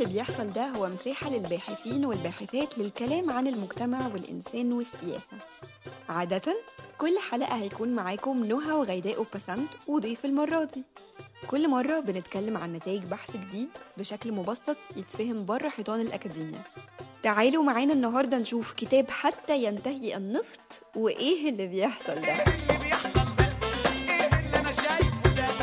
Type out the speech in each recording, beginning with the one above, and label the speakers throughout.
Speaker 1: اللي بيحصل ده هو مساحة للباحثين والباحثات للكلام عن المجتمع والإنسان والسياسة عادة كل حلقة هيكون معاكم نهى وغيداء وبسنت وضيف المرة دي كل مرة بنتكلم عن نتائج بحث جديد بشكل مبسط يتفهم بره حيطان الأكاديمية تعالوا معانا النهاردة نشوف كتاب حتى ينتهي النفط وإيه اللي بيحصل ده
Speaker 2: اللي بيحصل ده ايه اللي انا شايفه ده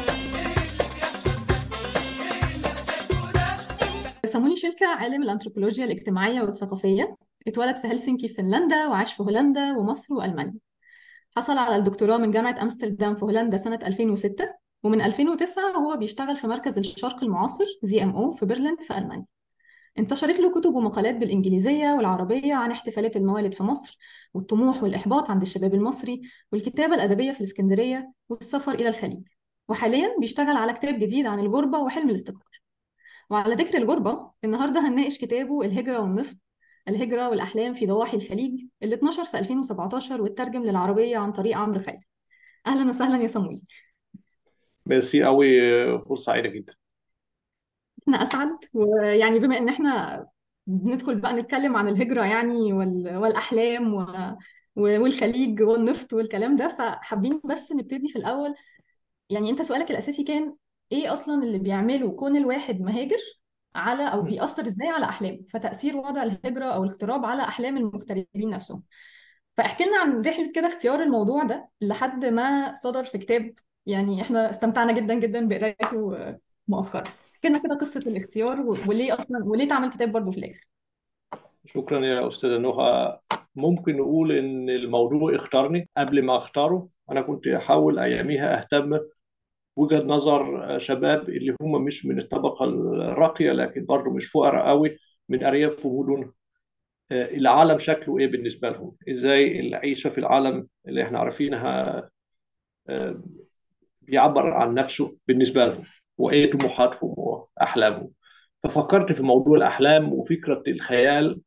Speaker 3: ساموني شيلكا عالم الأنثروبولوجيا الاجتماعية والثقافية اتولد في هلسنكي فنلندا وعاش في هولندا ومصر وألمانيا حصل على الدكتوراه من جامعة أمستردام في هولندا سنة 2006 ومن 2009 هو بيشتغل في مركز الشرق المعاصر زي ام او في برلين في ألمانيا انتشرت له كتب ومقالات بالإنجليزية والعربية عن احتفالات الموالد في مصر والطموح والإحباط عند الشباب المصري والكتابة الأدبية في الإسكندرية والسفر إلى الخليج وحاليا بيشتغل على كتاب جديد عن الغربة وحلم الاستقرار وعلى ذكر الغربة النهاردة هنناقش كتابه الهجرة والنفط الهجرة والأحلام في ضواحي الخليج اللي اتنشر في 2017 واترجم للعربية عن طريق عمرو خالد أهلا وسهلا يا صمويل
Speaker 4: ميرسي قوي فرصة سعيدة جدا
Speaker 3: احنا أسعد ويعني بما إن احنا بندخل بقى نتكلم عن الهجرة يعني وال... والأحلام و... و- والخليج والنفط والكلام ده فحابين بس نبتدي في الأول يعني أنت سؤالك الأساسي كان إيه أصلا اللي بيعمله كون الواحد مهاجر على أو بيأثر إزاي على أحلامه فتأثير وضع الهجرة أو الاغتراب على أحلام المغتربين نفسهم فاحكي لنا عن رحلة كده اختيار الموضوع ده لحد ما صدر في كتاب يعني احنا استمتعنا جدا جدا بقراءته مؤخرا احكي لنا كده قصة الاختيار و- وليه أصلا وليه اتعمل كتاب برضه في الآخر
Speaker 4: شكرا يا أستاذة نهى ممكن نقول إن الموضوع اختارني قبل ما أختاره أنا كنت أحاول أياميها أهتم وجهة نظر شباب اللي هم مش من الطبقة الراقية لكن برضه مش فقراء قوي من أرياف ومدن آه، العالم شكله إيه بالنسبة لهم إزاي العيشة في العالم اللي إحنا عارفينها آه، بيعبر عن نفسه بالنسبة لهم وإيه طموحاتهم وأحلامهم ففكرت في موضوع الأحلام وفكرة الخيال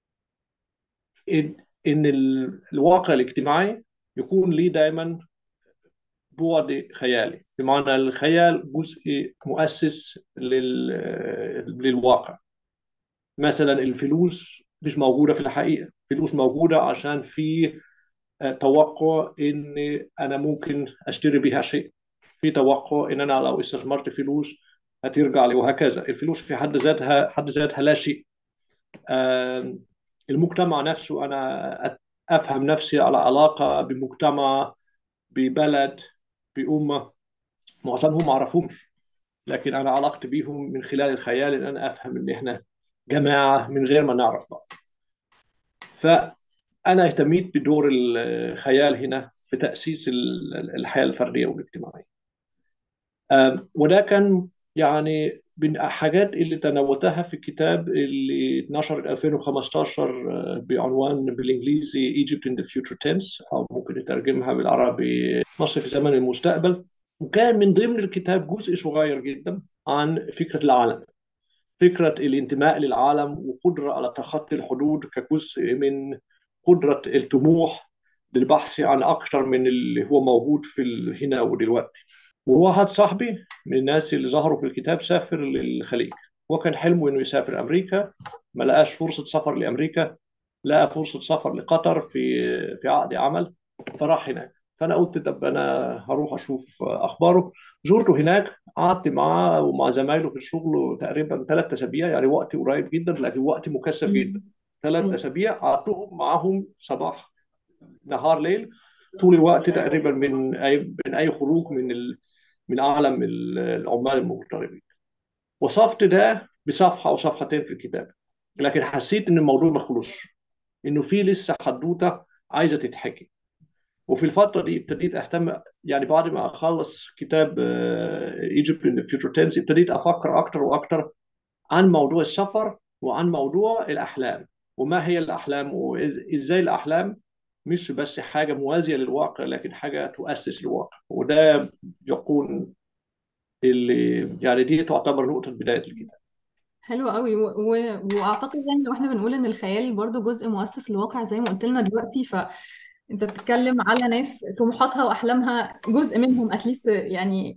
Speaker 4: إن إن ال- الواقع الاجتماعي يكون ليه دائما بعد خيالي بمعنى الخيال جزء مؤسس لل... للواقع مثلا الفلوس مش موجودة في الحقيقة الفلوس موجودة عشان في آه، توقع إن أنا ممكن أشتري بها شيء في توقع إن أنا لو استثمرت فلوس هترجع لي وهكذا الفلوس في حد ذاتها حد ذاتها لا شيء آم، المجتمع نفسه أنا أت- أفهم نفسي على علاقة بمجتمع ببلد بأمة معظمهم ما أعرفهمش لكن أنا علاقتي بيهم من خلال الخيال إن أنا أفهم إن إحنا جماعة من غير ما نعرف بعض فأنا اهتميت بدور الخيال هنا في تأسيس ال- الحياة الفردية والاجتماعية آم، وده كان يعني من الحاجات اللي تناولتها في الكتاب اللي اتنشر 2015 آه، بعنوان بالانجليزي Egypt in the Future Tense او ممكن نترجمها بالعربي مصر في زمن المستقبل وكان من ضمن الكتاب جزء صغير جدا عن فكرة العالم فكرة الانتماء للعالم وقدرة على تخطي الحدود كجزء من قدرة الطموح للبحث عن أكثر من اللي هو موجود في ال- هنا ودلوقتي وواحد صاحبي من الناس اللي ظهروا في الكتاب سافر للخليج وكان حلمه انه يسافر امريكا ما لقاش فرصه سفر لامريكا لقى فرصه سفر لقطر في في عقد عمل فراح هناك فانا قلت طب انا هروح اشوف اخباره زرته هناك قعدت معاه ومع زمايله في الشغل تقريبا ثلاث اسابيع يعني وقت قريب جدا لكن وقت مكثف جدا ثلاث
Speaker 3: أيوة.
Speaker 4: اسابيع قعدتهم معاهم صباح نهار ليل طول الوقت تقريبا من اي من اي خروج من ال... من عالم ال- العمال المغتربين وصفت ده بصفحه او صفحتين في الكتاب لكن حسيت ان الموضوع ما خلصش انه في لسه حدوته عايزه تتحكي وفي الفتره دي ابتديت اهتم يعني بعد ما اخلص كتاب ايجيبت ان فيوتشر تنس ابتديت افكر اكتر واكتر عن موضوع السفر وعن موضوع الاحلام وما هي الاحلام وازاي الاحلام مش بس حاجه موازيه للواقع لكن حاجه تؤسس الواقع وده يكون اللي يعني دي تعتبر نقطه بدايه الكتاب
Speaker 3: حلو قوي و... و... واعتقد يعني لو احنا بنقول ان الخيال برضو جزء مؤسس للواقع زي ما قلت لنا دلوقتي فانت بتتكلم على ناس طموحاتها واحلامها جزء منهم اتليست يعني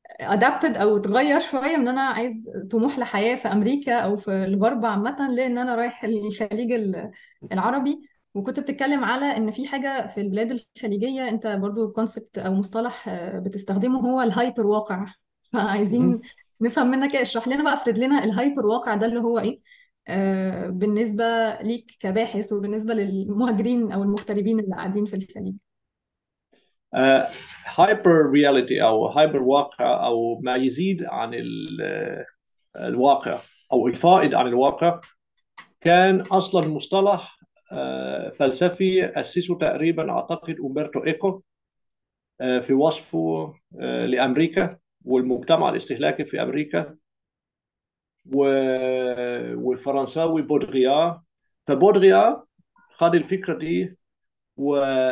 Speaker 3: ادابتد او اتغير شويه من انا عايز طموح لحياه في امريكا او في الغرب عامه لان انا رايح الخليج ال- العربي وكنت بتتكلم على ان في حاجه في البلاد الخليجيه انت برضو كونسبت او مصطلح آه، بتستخدمه هو الهايبر واقع فعايزين نفهم منك إيه. اشرح لنا بقى افرد لنا الهايبر واقع ده اللي هو ايه آه، بالنسبه ليك كباحث وبالنسبه للمهاجرين او المغتربين اللي قاعدين في الخليج
Speaker 4: هايبر رياليتي او هايبر واقع او ما يزيد عن ال- الواقع او الفائض عن الواقع كان اصلا مصطلح آه، فلسفي اسسه تقريبا اعتقد امبرتو ايكو آه، في وصفه آه، لامريكا والمجتمع الاستهلاكي في امريكا و- والفرنساوي بودغيا فبودغيا خد الفكره دي و-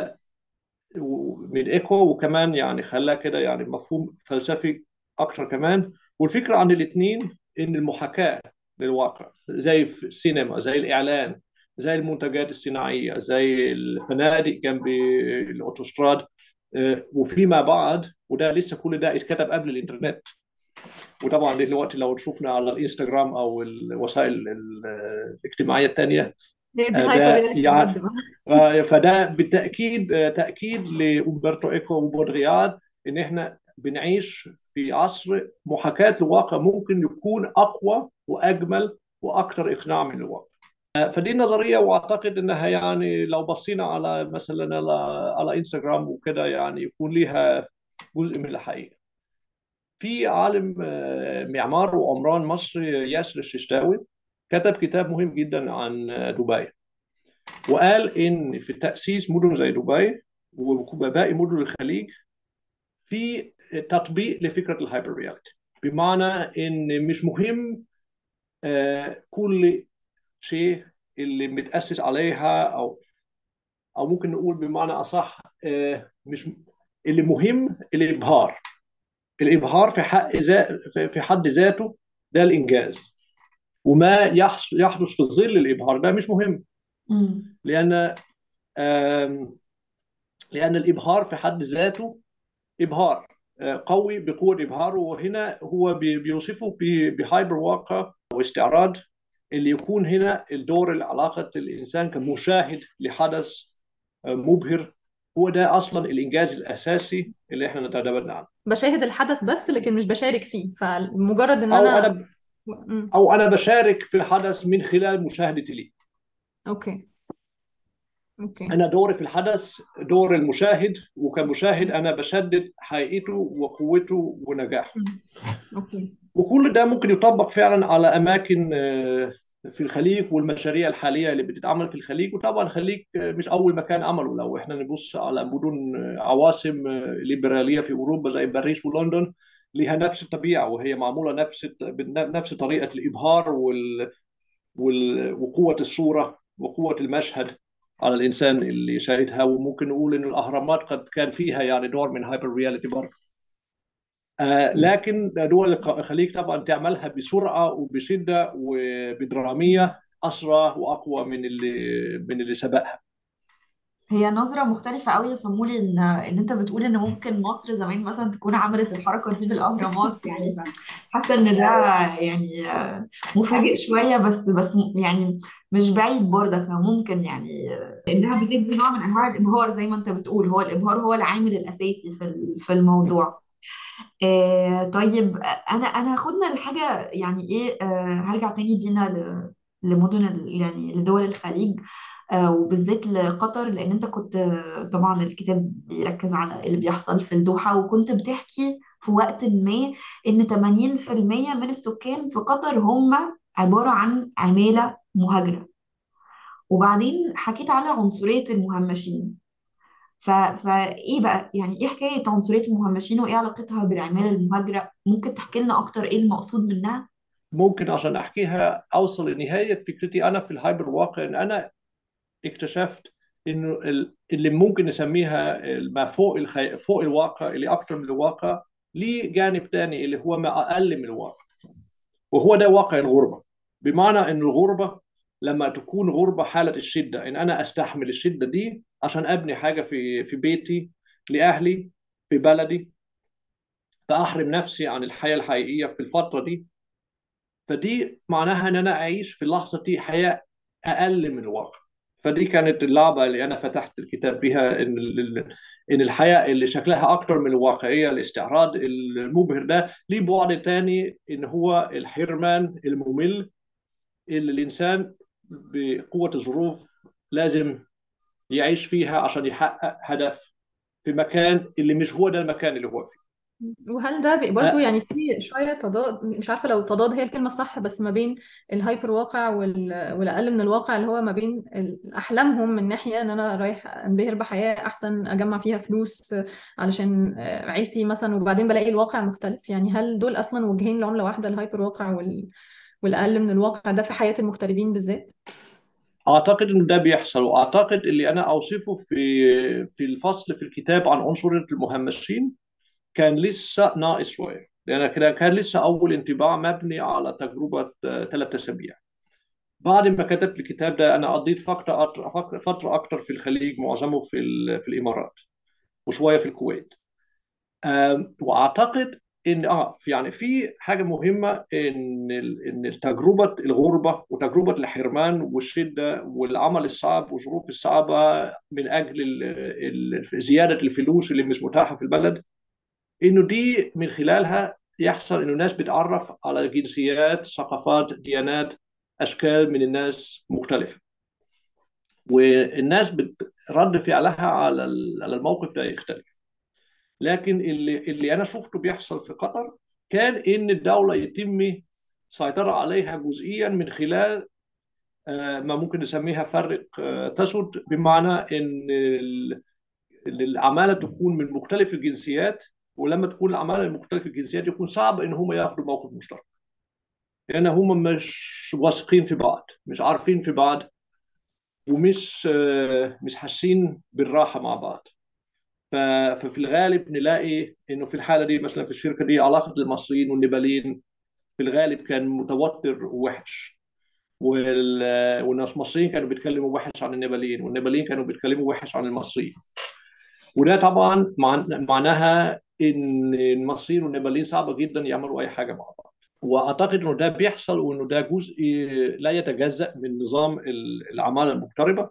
Speaker 4: ومن ايكو وكمان يعني خلاها كده يعني مفهوم فلسفي اكتر كمان والفكره عن الاثنين ان المحاكاه للواقع زي في السينما زي الاعلان زي المنتجات الصناعيه زي الفنادق جنب الاوتوستراد آه، وفيما بعد وده لسه كل ده اتكتب قبل الانترنت وطبعا دلوقتي لو شفنا على الانستغرام او الوسائل ال- الاجتماعيه الثانيه
Speaker 3: هي دي
Speaker 4: آه،
Speaker 3: هايبر
Speaker 4: ده
Speaker 3: رياليتي
Speaker 4: يعني
Speaker 3: بجد بقى
Speaker 4: آه، فده بالتاكيد آه، تاكيد لأومبرتو ايكو وبودرياد ان احنا بنعيش في عصر محاكاه الواقع ممكن يكون اقوى واجمل واكثر اقناع من الواقع آه، فدي النظريه واعتقد انها يعني لو بصينا على مثلا على على انستغرام وكده يعني يكون ليها جزء من الحقيقه في عالم آه، معمار وعمران مصري ياسر الششتاوي كتب كتاب مهم جدا عن آه، دبي وقال ان في تاسيس مدن زي دبي وباقي مدن الخليج في تطبيق لفكره الهايبر رياليتي بمعنى ان مش مهم آه، كل شيء اللي متاسس عليها او او ممكن نقول بمعنى اصح آه، مش اللي مهم الابهار الابهار في حق ذا في في حد ذاته ده الانجاز وما يحص- يحدث في ظل الابهار ده مش مهم
Speaker 1: مم.
Speaker 4: لان آم، لان الابهار في حد ذاته ابهار آه، قوي بقوه ابهاره وهنا هو بي- بيوصفه ب- بهايبر واقع واستعراض اللي يكون هنا الدور العلاقه الانسان كمشاهد لحدث آه، مبهر هو ده اصلا الانجاز الاساسي اللي احنا نتداول عنه
Speaker 3: بشاهد الحدث بس لكن مش بشارك فيه فمجرد ان
Speaker 4: او
Speaker 3: انا
Speaker 4: انا
Speaker 3: مم.
Speaker 4: او انا بشارك في الحدث من خلال مشاهدتي ليه
Speaker 3: اوكي اوكي
Speaker 4: انا دوري في الحدث دور المشاهد وكمشاهد انا بشدد حقيقته وقوته ونجاحه
Speaker 3: مم. اوكي
Speaker 4: وكل ده ممكن يطبق فعلا على اماكن آه، في الخليج والمشاريع الحاليه اللي بتتعمل في الخليج وطبعا الخليج آه، مش اول مكان عمله لو احنا نبص على مدن آه، عواصم آه، ليبراليه في اوروبا زي باريس ولندن ليها نفس الطبيعه وهي معموله نفس نفس طريقه الابهار وال وال- وقوة الصورة وقوة المشهد على الإنسان اللي يشاهدها وممكن نقول إن الأهرامات قد كان فيها يعني دور من هايبر رياليتي برضه آه لكن دول الخليج طبعا تعملها بسرعة وبشدة وبدرامية أسرع وأقوى من اللي من اللي سبقها
Speaker 1: هي نظرة مختلفة قوي يا صمولي ان ان انت بتقول ان ممكن مصر زمان مثلا تكون عملت الحركة دي بالاهرامات يعني حاسة ان ده يعني آه، مفاجئ شوية بس بس م- يعني مش بعيد برضك ممكن يعني آه، انها بتدي نوع من انواع الابهار زي ما انت بتقول هو الابهار هو العامل الاساسي في ال- في الموضوع آه طيب آه، انا انا هاخدنا لحاجه يعني ايه آه هرجع تاني بينا ل- لمدن ال- يعني لدول الخليج آه وبالذات لقطر لان انت كنت آه، طبعا الكتاب بيركز على اللي بيحصل في الدوحه وكنت بتحكي في وقت ما ان 80% من السكان في قطر هم عباره عن عماله مهاجره وبعدين حكيت على عنصريه المهمشين ف... فايه بقى يعني ايه حكايه عنصريه المهمشين وايه علاقتها بالعماله المهاجره ممكن تحكي لنا اكتر ايه المقصود منها
Speaker 4: ممكن عشان أحكيها أوصل لنهاية فكرتي أنا في الهايبر واقع إن أنا اكتشفت إنه ال- اللي ممكن نسميها ما فوق الخي... فوق الواقع اللي أكتر من الواقع ليه جانب تاني اللي هو ما أقل من الواقع وهو ده واقع الغربة بمعنى أن الغربة لما تكون غربة حالة الشدة إن أنا أستحمل الشدة دي عشان أبني حاجة في في بيتي لأهلي في بلدي فاحرم نفسي عن الحياه الحقيقيه في الفتره دي فدي معناها ان انا اعيش في اللحظه دي حياه اقل من الواقع فدي كانت اللعبه اللي انا فتحت الكتاب فيها ان ال- ان الحياه اللي شكلها اكتر من الواقعيه الاستعراض المبهر ده ليه بعد تاني ان هو الحرمان الممل اللي الانسان بقوه الظروف لازم يعيش فيها عشان يحقق هدف في مكان اللي مش هو ده المكان اللي هو فيه
Speaker 3: وهل ده بي- برضو
Speaker 4: أه
Speaker 3: يعني في شوية تضاد مش عارفة لو تضاد هي الكلمة الصح بس ما بين الهايبر واقع وال... والأقل من الواقع اللي هو ما بين ال- أحلامهم من ناحية إن أنا رايح أنبهر بحياة أحسن أجمع فيها فلوس علشان آه، عيلتي مثلا وبعدين بلاقي الواقع مختلف يعني هل دول أصلا وجهين لعملة واحدة الهايبر واقع وال... والأقل من الواقع ده في حياة المغتربين بالذات؟
Speaker 4: اعتقد ان ده بيحصل واعتقد اللي انا اوصفه في في الفصل في الكتاب عن عنصريه المهمشين كان لسه ناقص شويه لان كده كان لسه اول انطباع مبني على تجربه ثلاث اسابيع بعد ما كتبت الكتاب ده انا قضيت فتره أكتر فتره اكتر في الخليج معظمه في ال- في الامارات وشويه في الكويت أم، واعتقد ان اه في يعني في حاجه مهمه ان ال- ان تجربه الغربه وتجربه الحرمان والشده والعمل الصعب والظروف الصعبه من اجل ال- ال- زياده الفلوس اللي مش متاحه في البلد انه دي من خلالها يحصل انه الناس بتعرف على جنسيات ثقافات ديانات اشكال من الناس مختلفه والناس بت- رد فعلها على ال- على الموقف ده يختلف لكن اللي اللي انا شفته بيحصل في قطر كان ان الدوله يتم سيطره عليها جزئيا من خلال آه، ما ممكن نسميها فرق آه، تسد بمعنى ان ال- ال- العماله تكون من مختلف الجنسيات ولما تكون العماله من مختلف الجنسيات يكون صعب ان هم ياخدوا موقف مشترك لان هم مش واثقين في بعض مش عارفين في بعض ومش آه، مش حاسين بالراحه مع بعض ف- ففي الغالب نلاقي انه في الحاله دي مثلا في الشركه دي علاقه المصريين والنيباليين في الغالب كان متوتر ووحش وال- والناس المصريين كانوا بيتكلموا وحش عن النيباليين والنيباليين كانوا بيتكلموا وحش عن المصريين وده طبعا مع- معناها ان المصريين والنيباليين صعبه جدا يعملوا اي حاجه مع بعض واعتقد انه ده بيحصل وانه ده جزء لا يتجزا من نظام ال- العماله المغتربه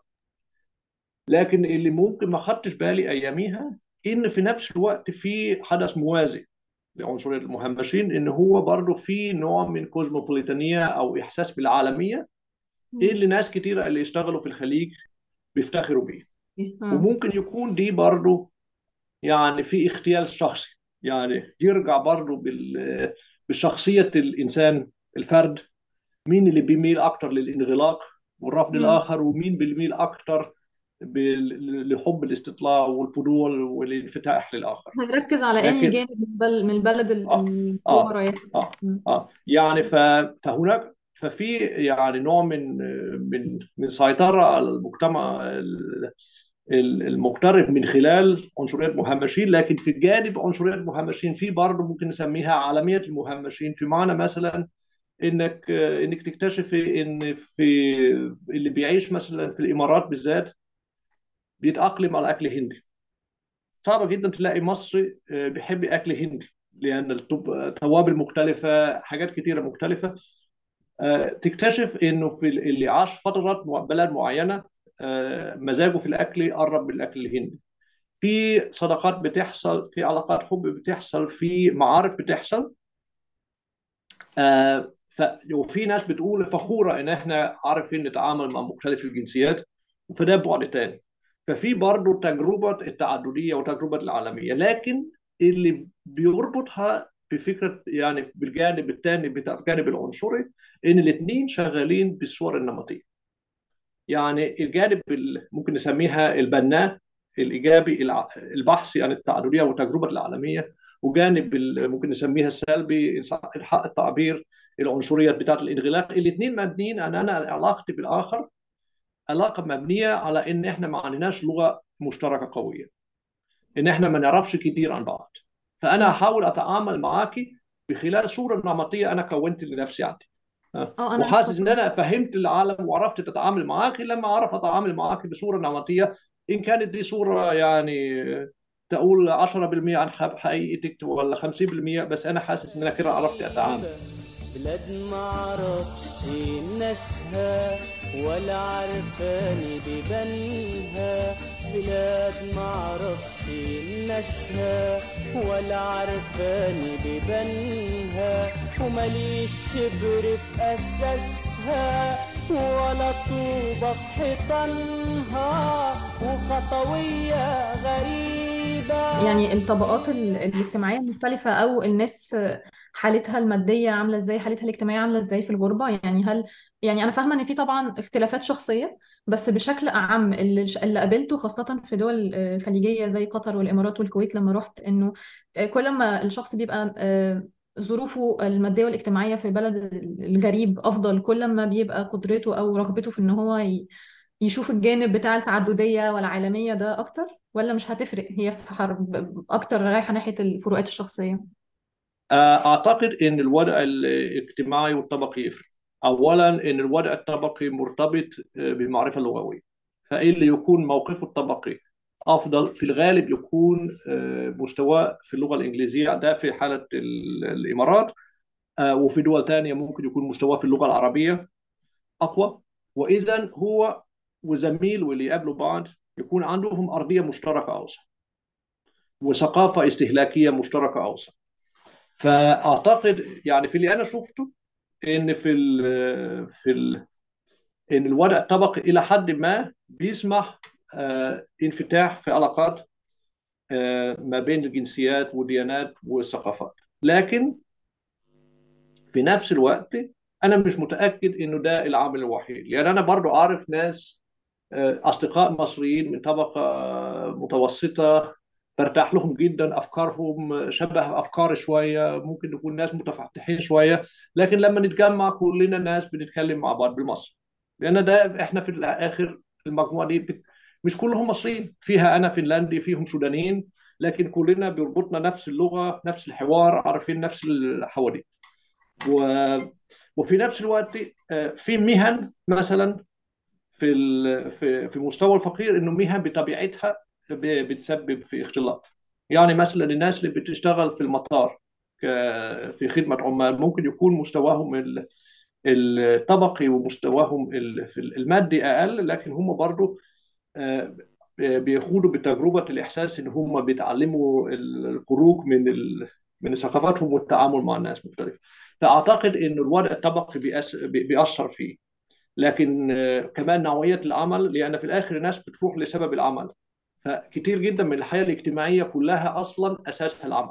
Speaker 4: لكن اللي ممكن ما خدتش بالي اياميها ان في نفس الوقت في حدث موازي لعنصريه المهمشين ان هو برضه في نوع من كوزموبوليتانيه او احساس بالعالميه اللي ناس كتيره اللي اشتغلوا في الخليج بيفتخروا بيه
Speaker 3: آه.
Speaker 4: وممكن يكون دي برضه يعني في اغتيال شخصي يعني يرجع برضه بال بشخصيه الانسان الفرد مين اللي بيميل اكتر للانغلاق والرفض
Speaker 3: مم.
Speaker 4: الاخر ومين بيميل اكتر بال- لحب الاستطلاع والفضول والانفتاح للاخر
Speaker 3: هنركز على أي
Speaker 4: لكن
Speaker 3: جانب من البل- من البلد ال-
Speaker 4: اه
Speaker 3: اللي هو
Speaker 4: اه
Speaker 3: رايح
Speaker 4: اه
Speaker 3: مم.
Speaker 4: اه يعني ف فهناك ففي يعني نوع من من من سيطره على المجتمع ال- ال- المغترب من خلال عنصريه المهمشين لكن في جانب عنصريه المهمشين في برضه ممكن نسميها عالميه المهمشين في معنى مثلا انك انك تكتشفي ان في اللي بيعيش مثلا في الامارات بالذات بيتاقلم على اكل هندي صعب جدا تلاقي مصري آه، بيحب اكل هندي لان التوب- التوابل مختلفه حاجات كتيره مختلفه آه، تكتشف انه في ال- اللي عاش فترات مع- بلد معينه آه، مزاجه في الاكل يقرب من الاكل الهندي في صداقات بتحصل في علاقات حب بتحصل في معارف بتحصل آه، ف... وفي ناس بتقول فخوره ان احنا عارفين نتعامل مع مختلف الجنسيات فده بعد تاني ففي برضه تجربه التعدديه وتجربه العالميه لكن اللي بيربطها بفكره يعني بالجانب الثاني بتاع الجانب العنصري ان الاثنين شغالين بالصور النمطيه يعني الجانب ال- ممكن نسميها البناء الايجابي الع- البحثي عن التعدديه والتجربه العالميه وجانب ال- ممكن نسميها السلبي الحق التعبير العنصريه بتاعت الانغلاق الاثنين مبنيين ان انا علاقتي بالاخر علاقه مبنيه على ان احنا ما عندناش لغه مشتركه قويه ان احنا ما نعرفش كتير عن بعض فانا احاول اتعامل معاكي بخلال صوره نمطيه انا كونت لنفسي عندي
Speaker 3: اه انا
Speaker 4: وحاسس ان
Speaker 3: مستغربة
Speaker 4: انا فهمت العالم وعرفت اتعامل معاك لما اعرف اتعامل معاك بصوره نمطيه ان كانت دي صوره يعني تقول 10% عن حق- حقيقتك ولا 50% بس انا حاسس ان انا كده عرفت اتعامل
Speaker 5: بلاد ما عرفش ناسها ولا عرفاني ببنها بلاد ما عرفش ناسها ولا عرفاني ببنها ومليش شبر في أساسها ولا طوبة في حيطانها وخطوية غريبة
Speaker 3: يعني الطبقات ال- الاجتماعية المختلفة أو الناس حالتها المادية عاملة ازاي حالتها الاجتماعية عاملة ازاي في الغربة يعني هل يعني أنا فاهمة إن في طبعا اختلافات شخصية بس بشكل أعم اللي اللي قابلته خاصة في دول الخليجية زي قطر والإمارات والكويت لما رحت إنه كل ما الشخص بيبقى آه، ظروفه المادية والاجتماعية في البلد الغريب أفضل كل ما بيبقى قدرته أو رغبته في إن هو ي- يشوف الجانب بتاع التعددية والعالمية ده أكتر ولا مش هتفرق هي في حرب أكتر رايحة ناحية الفروقات الشخصية
Speaker 4: اعتقد ان الوضع الاجتماعي والطبقي يفرق اولا ان الوضع الطبقي مرتبط بالمعرفه اللغويه فاللي يكون موقفه الطبقي افضل في الغالب يكون مستواه في اللغه الانجليزيه ده في حاله ال- الامارات وفي دول ثانيه ممكن يكون مستواه في اللغه العربيه اقوى واذا هو وزميل واللي يقابلوا بعض يكون عندهم ارضيه مشتركه اوسع وثقافه استهلاكيه مشتركه اوسع فاعتقد يعني في اللي انا شفته ان في ال في ال ان الوضع الطبقي الى حد ما بيسمح آه، انفتاح في علاقات آه، ما بين الجنسيات والديانات والثقافات لكن في نفس الوقت انا مش متاكد انه ده العامل الوحيد لان انا برضو اعرف ناس آه، اصدقاء مصريين من طبقه آه، متوسطه برتاح لهم جدا افكارهم شبه افكاري شويه ممكن نكون ناس متفتحين شويه لكن لما نتجمع كلنا ناس بنتكلم مع بعض بالمصري لان ده احنا في الاخر المجموعه دي بت- مش كلهم مصريين فيها انا فنلندي فيهم سودانيين لكن كلنا بيربطنا نفس اللغه نفس الحوار عارفين نفس الحواديت و... وفي نفس الوقت آه، في مهن مثلا في ال... في في مستوى الفقير انه مهن بطبيعتها ب- بتسبب في اختلاط يعني مثلا الناس اللي بتشتغل في المطار ك- في خدمة عمال ممكن يكون مستواهم ال- الطبقي ومستواهم ال- في المادي أقل لكن هم برضو آه، بيخوضوا بتجربة الإحساس إن هم بيتعلموا الخروج من ال... من ثقافاتهم والتعامل مع الناس مختلفة فأعتقد إن الوضع الطبقي بيأس... بي- بيأثر فيه لكن آه، كمان نوعية العمل لأن في الآخر الناس بتروح لسبب العمل فكتير جدا من الحياة الاجتماعية كلها أصلا أساسها العمل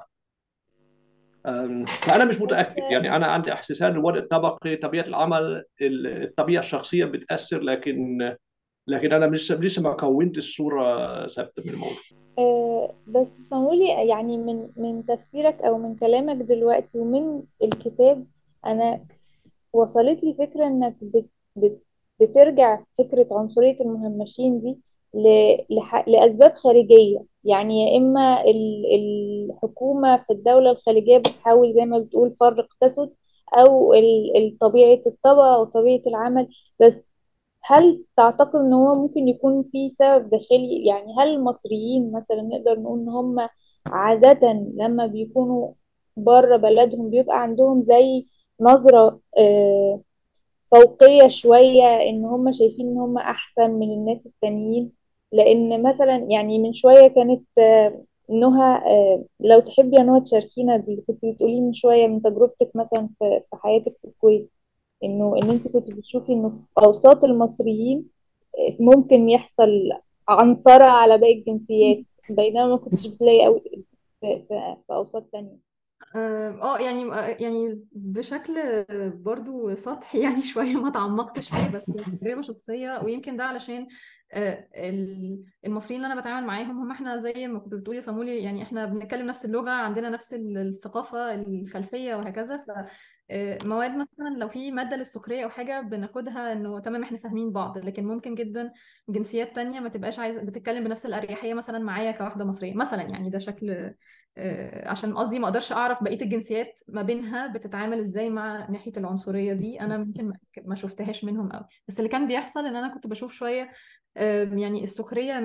Speaker 4: أم، فأنا مش متأكد يعني أنا عندي إحساس إن الوضع الطبقي طبيعة العمل ال- الطبيعة الشخصية بتأثر لكن لكن أنا لسه لسه ما كونتش صورة ثابتة من الموضوع
Speaker 6: آه، بس صامولي يعني من من تفسيرك او من كلامك دلوقتي ومن الكتاب انا وصلت لي فكرة انك بت بت بترجع فكرة عنصرية المهمشين دي ل- لح- لأسباب خارجية يعني يا إما ال- الحكومة في الدولة الخليجية بتحاول زي ما بتقول فرق تسد أو ال- ال- طبيعة الطبقة أو طبيعة العمل بس هل تعتقد ان هو ممكن يكون في سبب داخلي يعني هل المصريين مثلا نقدر نقول ان هم عادة لما بيكونوا بره بلدهم بيبقى عندهم زي نظرة آه، فوقية شوية ان هم شايفين ان هم احسن من الناس التانيين لان مثلا يعني من شوية كانت آه، نهى آه، لو تحبي يا نهى تشاركينا باللي كنت بتقوليه من شوية من تجربتك مثلا في في حياتك في الكويت انه ان انت كنت بتشوفي انه في اوساط المصريين ممكن يحصل عنصرة على باقي الجنسيات بينما ما كنتش بتلاقي قوي في, في, في اوساط تانية
Speaker 3: اه آه، يعني آه، يعني بشكل برضو سطحي يعني شوية ما تعمقتش فيه بس تجربة شخصية ويمكن ده علشان آه، ال- المصريين اللي انا بتعامل معاهم هم احنا زي ما كنت بتقولي يا صامولي يعني احنا بنتكلم نفس اللغة عندنا نفس ال- الثقافة الخلفية وهكذا ف آه، مواد مثلا لو في مادة للسخرية او حاجة بناخدها انه تمام احنا فاهمين بعض لكن ممكن جدا جنسيات تانية ما تبقاش عايزة بتتكلم بنفس الأريحية مثلا معايا كواحدة مصرية مثلا يعني ده شكل آه، عشان قصدي ما اقدرش اعرف بقيه الجنسيات ما بينها بتتعامل ازاي مع ناحيه العنصريه دي انا ممكن ما ما شفتهاش منهم قوي بس اللي كان بيحصل ان انا كنت بشوف شويه آه، يعني السخريه من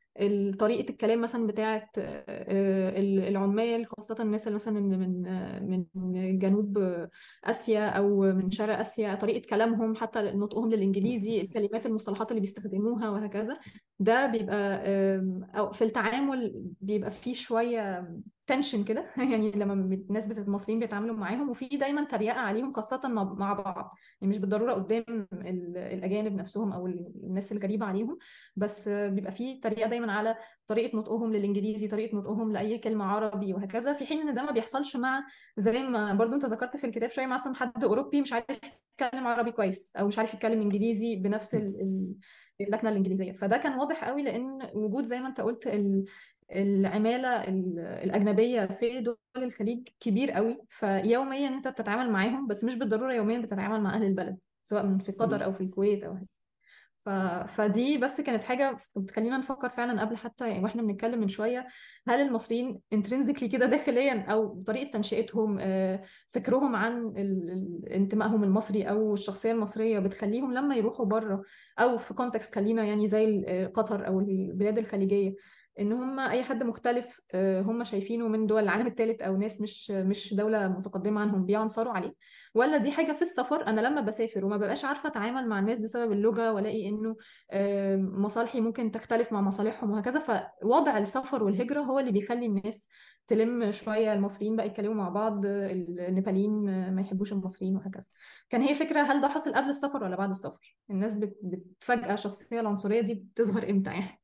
Speaker 3: ال- طريقة الكلام مثلا بتاعت آه، آه، ال- العمال خاصة الناس اللي مثلا اللي من آه، من جنوب آه، آسيا أو من شرق آسيا طريقة كلامهم حتى نطقهم للإنجليزي الكلمات المصطلحات اللي بيستخدموها وهكذا ده بيبقى آم، أو في التعامل بيبقى فيه شوية تنشن كده يعني لما الناس بت- المصريين بيتعاملوا معاهم وفي دايما تريقة عليهم خاصة مع مع بعض يعني مش بالضرورة قدام ال- الأجانب نفسهم أو الناس الغريبة عليهم بس بيبقى فيه تريقة دايما على طريقة نطقهم للإنجليزي طريقة نطقهم لأي كلمة عربي وهكذا في حين إن ده ما بيحصلش مع زي ما برضو أنت ذكرت في الكتاب شوية مثلا حد أوروبي مش عارف يتكلم عربي كويس أو مش عارف يتكلم إنجليزي بنفس ال- ال- اللكنة الإنجليزية فده كان واضح قوي لأن وجود زي ما أنت قلت ال- العمالة ال- الأجنبية في دول الخليج كبير قوي فيوميا أنت بتتعامل معاهم بس مش بالضرورة يوميا بتتعامل مع أهل البلد سواء من في قطر أو في الكويت أو ف... فدي بس كانت حاجة بتخلينا نفكر فعلا قبل حتى يعني واحنا بنتكلم من شوية هل المصريين انترنسيكلي كده داخليا او طريقة تنشئتهم آه، فكرهم عن ال... ال- انتمائهم المصري او الشخصية المصرية بتخليهم لما يروحوا بره او في كونتكست خلينا يعني زي ال- آه، قطر او البلاد الخليجية ان هم اي حد مختلف آه، هم شايفينه من دول العالم الثالث او ناس مش مش دولة متقدمة عنهم بيعنصروا عليه ولا دي حاجة في السفر أنا لما بسافر وما ببقاش عارفة أتعامل مع الناس بسبب اللغة والاقي إنه آه، مصالحي ممكن تختلف مع مصالحهم وهكذا فوضع السفر والهجرة هو اللي بيخلي الناس تلم شوية المصريين بقى يتكلموا مع بعض آه، النيباليين آه، ما يحبوش المصريين وهكذا كان هي فكرة هل ده حصل قبل السفر ولا بعد السفر الناس بت- بتفاجأ الشخصية العنصرية دي بتظهر إمتى يعني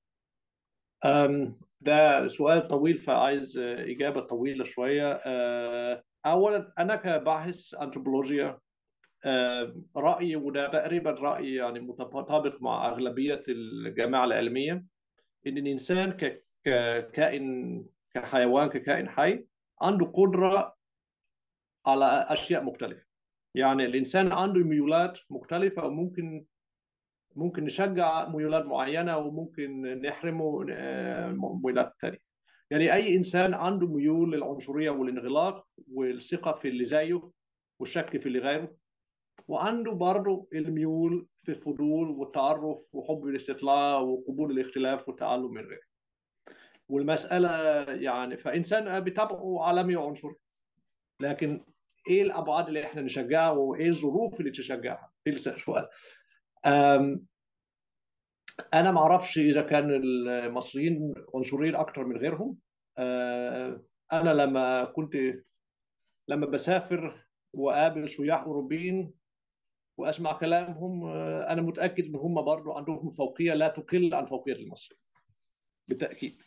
Speaker 4: أم، ده سؤال طويل فعايز آه، إجابة طويلة شوية آه، أولا أنا كباحث أنثروبولوجيا آه، رأيي وده تقريبا رأيي يعني متطابق مع أغلبية الجامعة العلمية إن الإنسان ك- ككائن كحيوان ككائن حي عنده قدرة على أشياء مختلفة يعني الإنسان عنده ميولات مختلفة وممكن ممكن نشجع ميولات معينة وممكن نحرمه آه، ميولات تانية يعني أي إنسان عنده ميول للعنصرية والانغلاق والثقة في اللي زيه والشك في اللي غيره وعنده برضه الميول في الفضول والتعرف وحب الاستطلاع وقبول الاختلاف والتعلم من غيره والمسألة يعني فإنسان بطبعه عالمي وعنصري لكن إيه الأبعاد اللي إحنا نشجعها وإيه الظروف اللي تشجعها؟ في السؤال أم، انا ما اعرفش اذا كان المصريين عنصريين اكتر من غيرهم آه، انا لما كنت لما بسافر واقابل سياح اوروبيين واسمع كلامهم آه، انا متاكد ان هم برضو عندهم فوقيه لا تقل عن فوقيه المصري بالتاكيد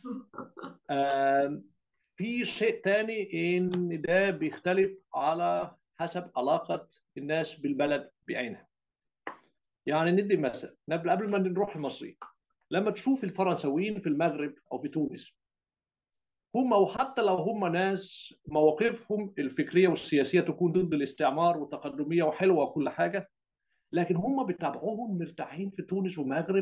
Speaker 4: آه، في شيء تاني ان ده بيختلف على حسب علاقه الناس بالبلد بعينها يعني ندي مثل قبل قبل ما نروح المصريين لما تشوف الفرنساويين في المغرب او في تونس هم وحتى لو هم ناس مواقفهم الفكريه والسياسيه تكون ضد الاستعمار والتقدميه وحلوه وكل حاجه لكن هم بطبعهم مرتاحين في تونس والمغرب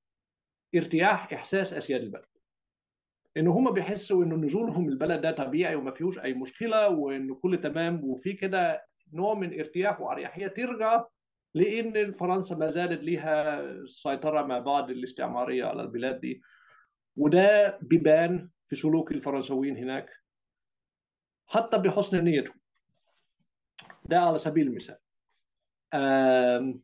Speaker 4: ارتياح احساس اسياد البلد ان هم بيحسوا ان نزولهم البلد ده طبيعي وما فيهوش اي مشكله وان كل تمام وفي كده نوع من ارتياح واريحيه ترجع لان فرنسا ما زالت ليها سيطره مع بعض الاستعماريه على البلاد دي وده بيبان في سلوك الفرنساويين هناك حتى بحسن نيتهم ده على سبيل المثال آم،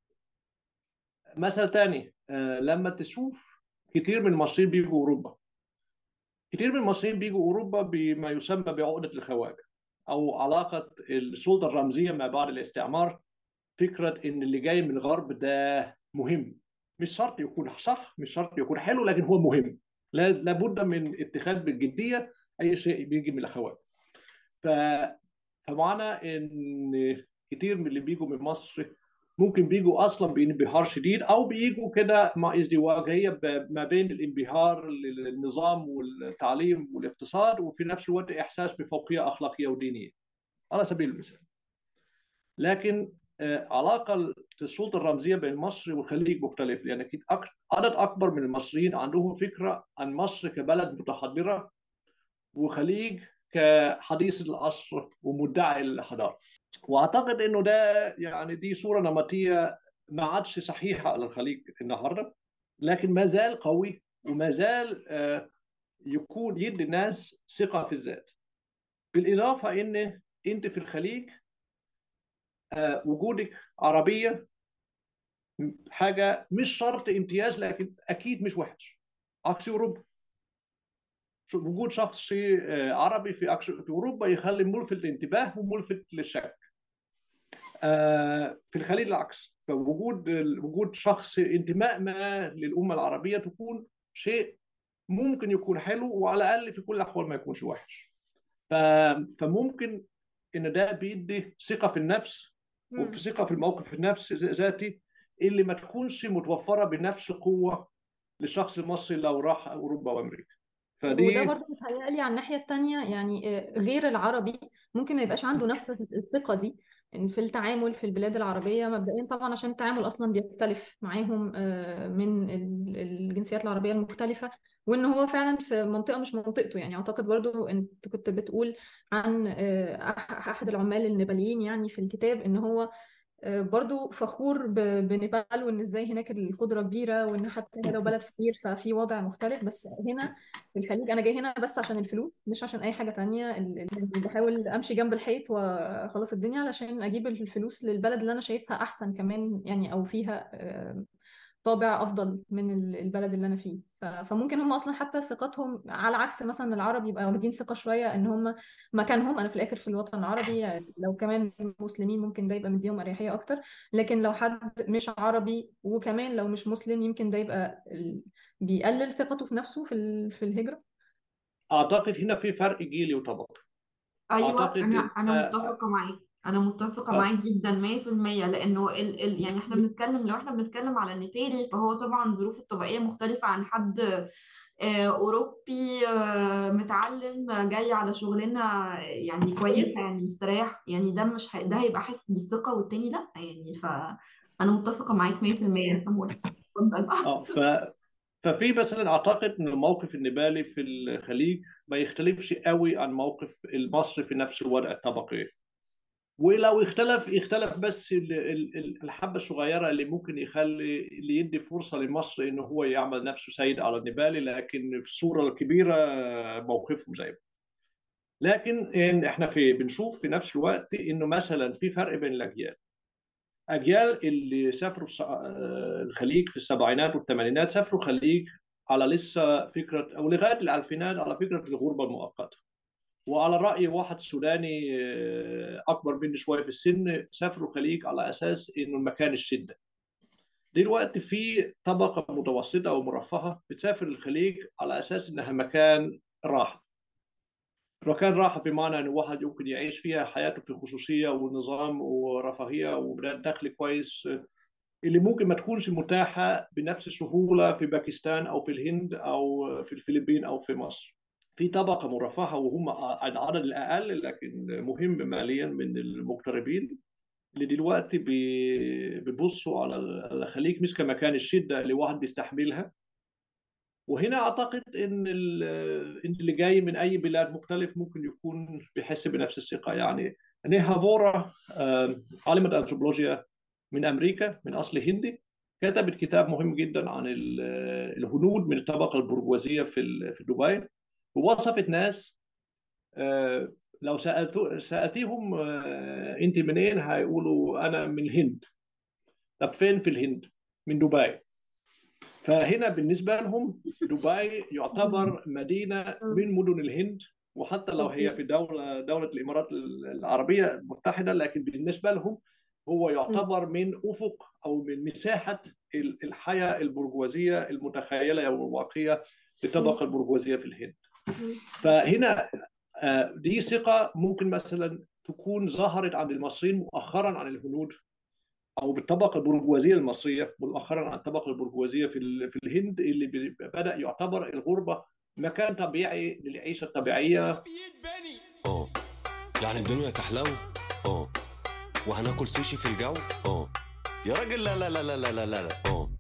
Speaker 4: مثل تاني آه، لما تشوف كتير من المصريين بيجوا اوروبا كتير من المصريين بيجوا اوروبا بما يسمى بعقده الخواجه او علاقه السلطه الرمزيه مع بعض الاستعمار فكره ان اللي جاي من الغرب ده مهم مش شرط يكون صح مش شرط يكون حلو لكن هو مهم لا- لابد من اتخاذ بالجديه اي شيء بيجي من الاخوات ف فمعنى ان كتير من اللي بيجوا من مصر ممكن بيجوا اصلا بانبهار شديد او بيجوا كده مع ازدواجيه ب- ما بين الانبهار للنظام والتعليم والاقتصاد وفي نفس الوقت احساس بفوقيه اخلاقيه ودينيه على سبيل المثال لكن آه، علاقه السلطه الرمزيه بين مصر والخليج مختلف لان اكيد أك- عدد اكبر من المصريين عندهم فكره عن مصر كبلد متحضره وخليج كحديث العصر ومدعي الحضاره واعتقد انه ده يعني دي صوره نمطيه ما عادش صحيحه على الخليج النهارده لكن ما زال قوي وما زال آه، يكون يدي الناس ثقة في الذات بالإضافة إن أنت في الخليج آه، وجودك عربية حاجة مش شرط امتياز لكن أكيد مش وحش عكس أوروبا شو- وجود شخص آه، عربي في عكس في أوروبا يخلي ملفت للانتباه وملفت للشك آه، في الخليج العكس فوجود وجود شخص انتماء ما للأمة العربية تكون شيء ممكن يكون حلو وعلى الأقل في كل الأحوال ما يكونش وحش ف... فممكن إن ده بيدي ثقة في النفس وفي ثقة في الموقف النفس ذاتي اللي ما تكونش متوفرة بنفس القوة للشخص المصري لو راح أوروبا وأمريكا
Speaker 3: وده
Speaker 4: فدي
Speaker 3: برضه متهيألي على الناحية التانية يعني آه، غير العربي ممكن ما يبقاش عنده نفس الثقة دي إن في التعامل في البلاد العربية مبدئيا طبعا عشان التعامل أصلا بيختلف معاهم آه، من ال- الجنسيات العربية المختلفة وإن هو فعلا في منطقة مش منطقته يعني أعتقد برضه أنت كنت بتقول عن آه، أح- أحد العمال النيباليين يعني في الكتاب إن هو آه، برضو فخور ب- بنيبال وان ازاي هناك الخضره كبيره وان حتى هي لو بلد فقير ففي وضع مختلف بس هنا في الخليج انا جاي هنا بس عشان الفلوس مش عشان اي حاجه تانية ال- ال- بحاول امشي جنب الحيط واخلص الدنيا علشان اجيب الفلوس للبلد اللي انا شايفها احسن كمان يعني او فيها آه، طابع افضل من ال- البلد اللي انا فيه ف- فممكن هم اصلا حتى ثقتهم على عكس مثلا العرب يبقى واخدين ثقه شويه ان هم مكانهم انا في الاخر في الوطن العربي لو كمان مسلمين ممكن ده يبقى مديهم اريحيه اكتر لكن لو حد مش عربي وكمان لو مش مسلم يمكن ده يبقى ال- بيقلل ثقته في نفسه في ال- في الهجره
Speaker 4: أعتقد هنا في فرق جيلي وطبقي
Speaker 1: ايوه
Speaker 4: أعتقد
Speaker 1: انا
Speaker 4: إن
Speaker 1: انا
Speaker 4: آه،
Speaker 1: متفقه معاك انا متفقه
Speaker 4: آه،
Speaker 1: معاك جدا 100% لانه ال ال يعني احنا بنتكلم لو احنا بنتكلم على نيبالي فهو طبعا ظروفه الطبيعيه مختلفه عن حد آه، اوروبي آه، متعلم آه، جاي على شغلانه يعني كويسه يعني مستريح يعني ده مش هي- ده هيبقى حاسس بالثقه والتاني لا يعني فانا متفقه معاك 100% يا سموه اتفضل
Speaker 4: اه ف ففي مثلا اعتقد ان الموقف النيبالي في الخليج ما يختلفش قوي عن موقف المصري في نفس الوضع الطبقي ولو اختلف يختلف بس ال- ال- ال- الحبه الصغيره اللي ممكن يخلي اللي يدي فرصه لمصر ان هو يعمل نفسه سيد على النيبالي لكن في الصوره الكبيره موقفهم زي ما. لكن إن احنا في بنشوف في نفس الوقت انه مثلا في فرق بين الاجيال اجيال اللي سافروا الص- آه، الخليج في السبعينات والثمانينات سافروا الخليج على لسه فكره او لغايه الالفينات على فكره الغربه المؤقته وعلى راي واحد سوداني آه، اكبر مني شويه في السن سافروا الخليج على اساس انه المكان الشده دلوقتي في طبقه متوسطه او مرفهه بتسافر الخليج على اساس انها مكان راحه مكان راحه بمعنى ان واحد يمكن يعيش فيها حياته في خصوصيه ونظام ورفاهيه ودخل كويس اللي ممكن ما تكونش متاحة بنفس السهولة في باكستان أو في الهند أو في الفلبين أو في مصر في طبقة مرفهة وهم العدد الأقل لكن مهم ماليا من المغتربين اللي دلوقتي بي- بيبصوا على الخليج مش كمكان الشدة اللي واحد بيستحملها وهنا أعتقد إن ال- إن اللي جاي من أي بلاد مختلف ممكن يكون بيحس بنفس الثقة يعني نيها فورا آه، عالمة أنثروبولوجيا من امريكا من اصل هندي كتبت كتاب مهم جدا عن ال- الهنود من الطبقه البرجوازيه في ال- في دبي ووصفت ناس آه، لو سالتو سالتيهم آه، انت منين هيقولوا انا من الهند طب فين في الهند من دبي فهنا بالنسبه لهم دبي يعتبر مدينه من مدن الهند وحتى لو هي في دوله دوله الامارات العربيه المتحده لكن بالنسبه لهم هو يعتبر من افق او من مساحه ال- الحياه البرجوازيه المتخيله او الواقعيه للطبقه البرجوازيه في الهند. فهنا آه، دي ثقه ممكن مثلا تكون ظهرت عند المصريين مؤخرا عن الهنود او بالطبقه البرجوازيه المصريه مؤخرا عن الطبقه البرجوازيه في ال- في الهند اللي ب- بدا يعتبر الغربه مكان طبيعي للعيشه الطبيعيه
Speaker 2: بيتبني
Speaker 7: اه يعني الدنيا تحلو اه وهناكل سوشي في الجو اه يا راجل لا لا لا لا لا لا لا اه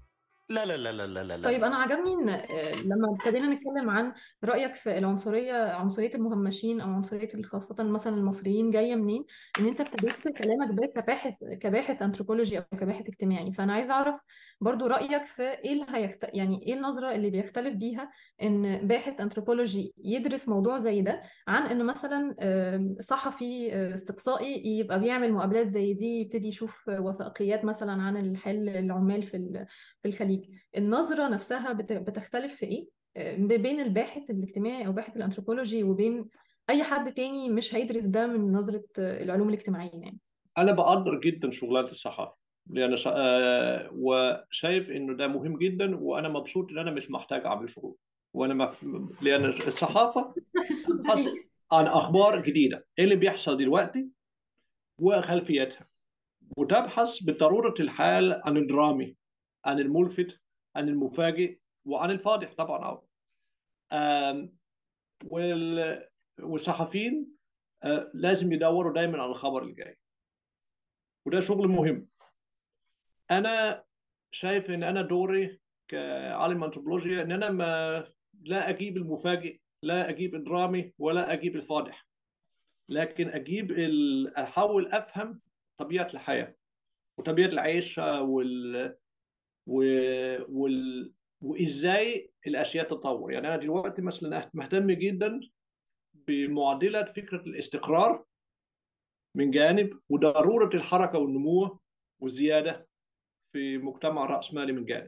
Speaker 7: لا لا لا لا لا لا لا
Speaker 3: طيب
Speaker 7: لا
Speaker 3: انا عجبني ان آه، لما ابتدينا نتكلم عن رايك في العنصريه عنصريه المهمشين او عنصريه خاصه مثلا المصريين جايه منين ان انت ابتديت كلامك ده كباحث كباحث انثروبولوجي او كباحث اجتماعي فانا عايزه اعرف برضو رايك في ايه اللي هيخت... يعني ايه النظره اللي بيختلف بيها ان باحث انثروبولوجي يدرس موضوع زي ده عن ان مثلا آم، صحفي آه، استقصائي يبقى بيعمل مقابلات زي دي يبتدي يشوف وثائقيات مثلا عن الحل العمال في ال- في الخليج النظرة نفسها بت- بتختلف في ايه آه، بين الباحث الاجتماعي او باحث الانثروبولوجي وبين اي حد تاني مش هيدرس ده من نظرة آه، العلوم الاجتماعية يعني
Speaker 4: انا بقدر جدا شغلانه الصحافه لان شا... آه، وشايف انه ده مهم جدا وانا مبسوط ان انا مش محتاج اعمل شغل وانا مف... لان الصحافه تبحث عن اخبار جديده ايه اللي بيحصل دلوقتي وخلفيتها وتبحث بضروره الحال عن الدرامي عن الملفت عن المفاجئ وعن الفاضح طبعا آم، وال... والصحفيين آه، لازم يدوروا دايما على الخبر اللي جاي وده شغل مهم انا شايف ان انا دوري كعالم انثروبولوجيا ان انا ما لا اجيب المفاجئ لا اجيب الدرامي ولا اجيب الفاضح لكن اجيب ال... احاول افهم طبيعه الحياه وطبيعه العيش وال... و... وال... وازاي الاشياء تتطور يعني انا دلوقتي مثلا مهتم جدا بمعادله فكره الاستقرار من جانب وضروره الحركه والنمو والزياده في مجتمع رأسمالي من جانب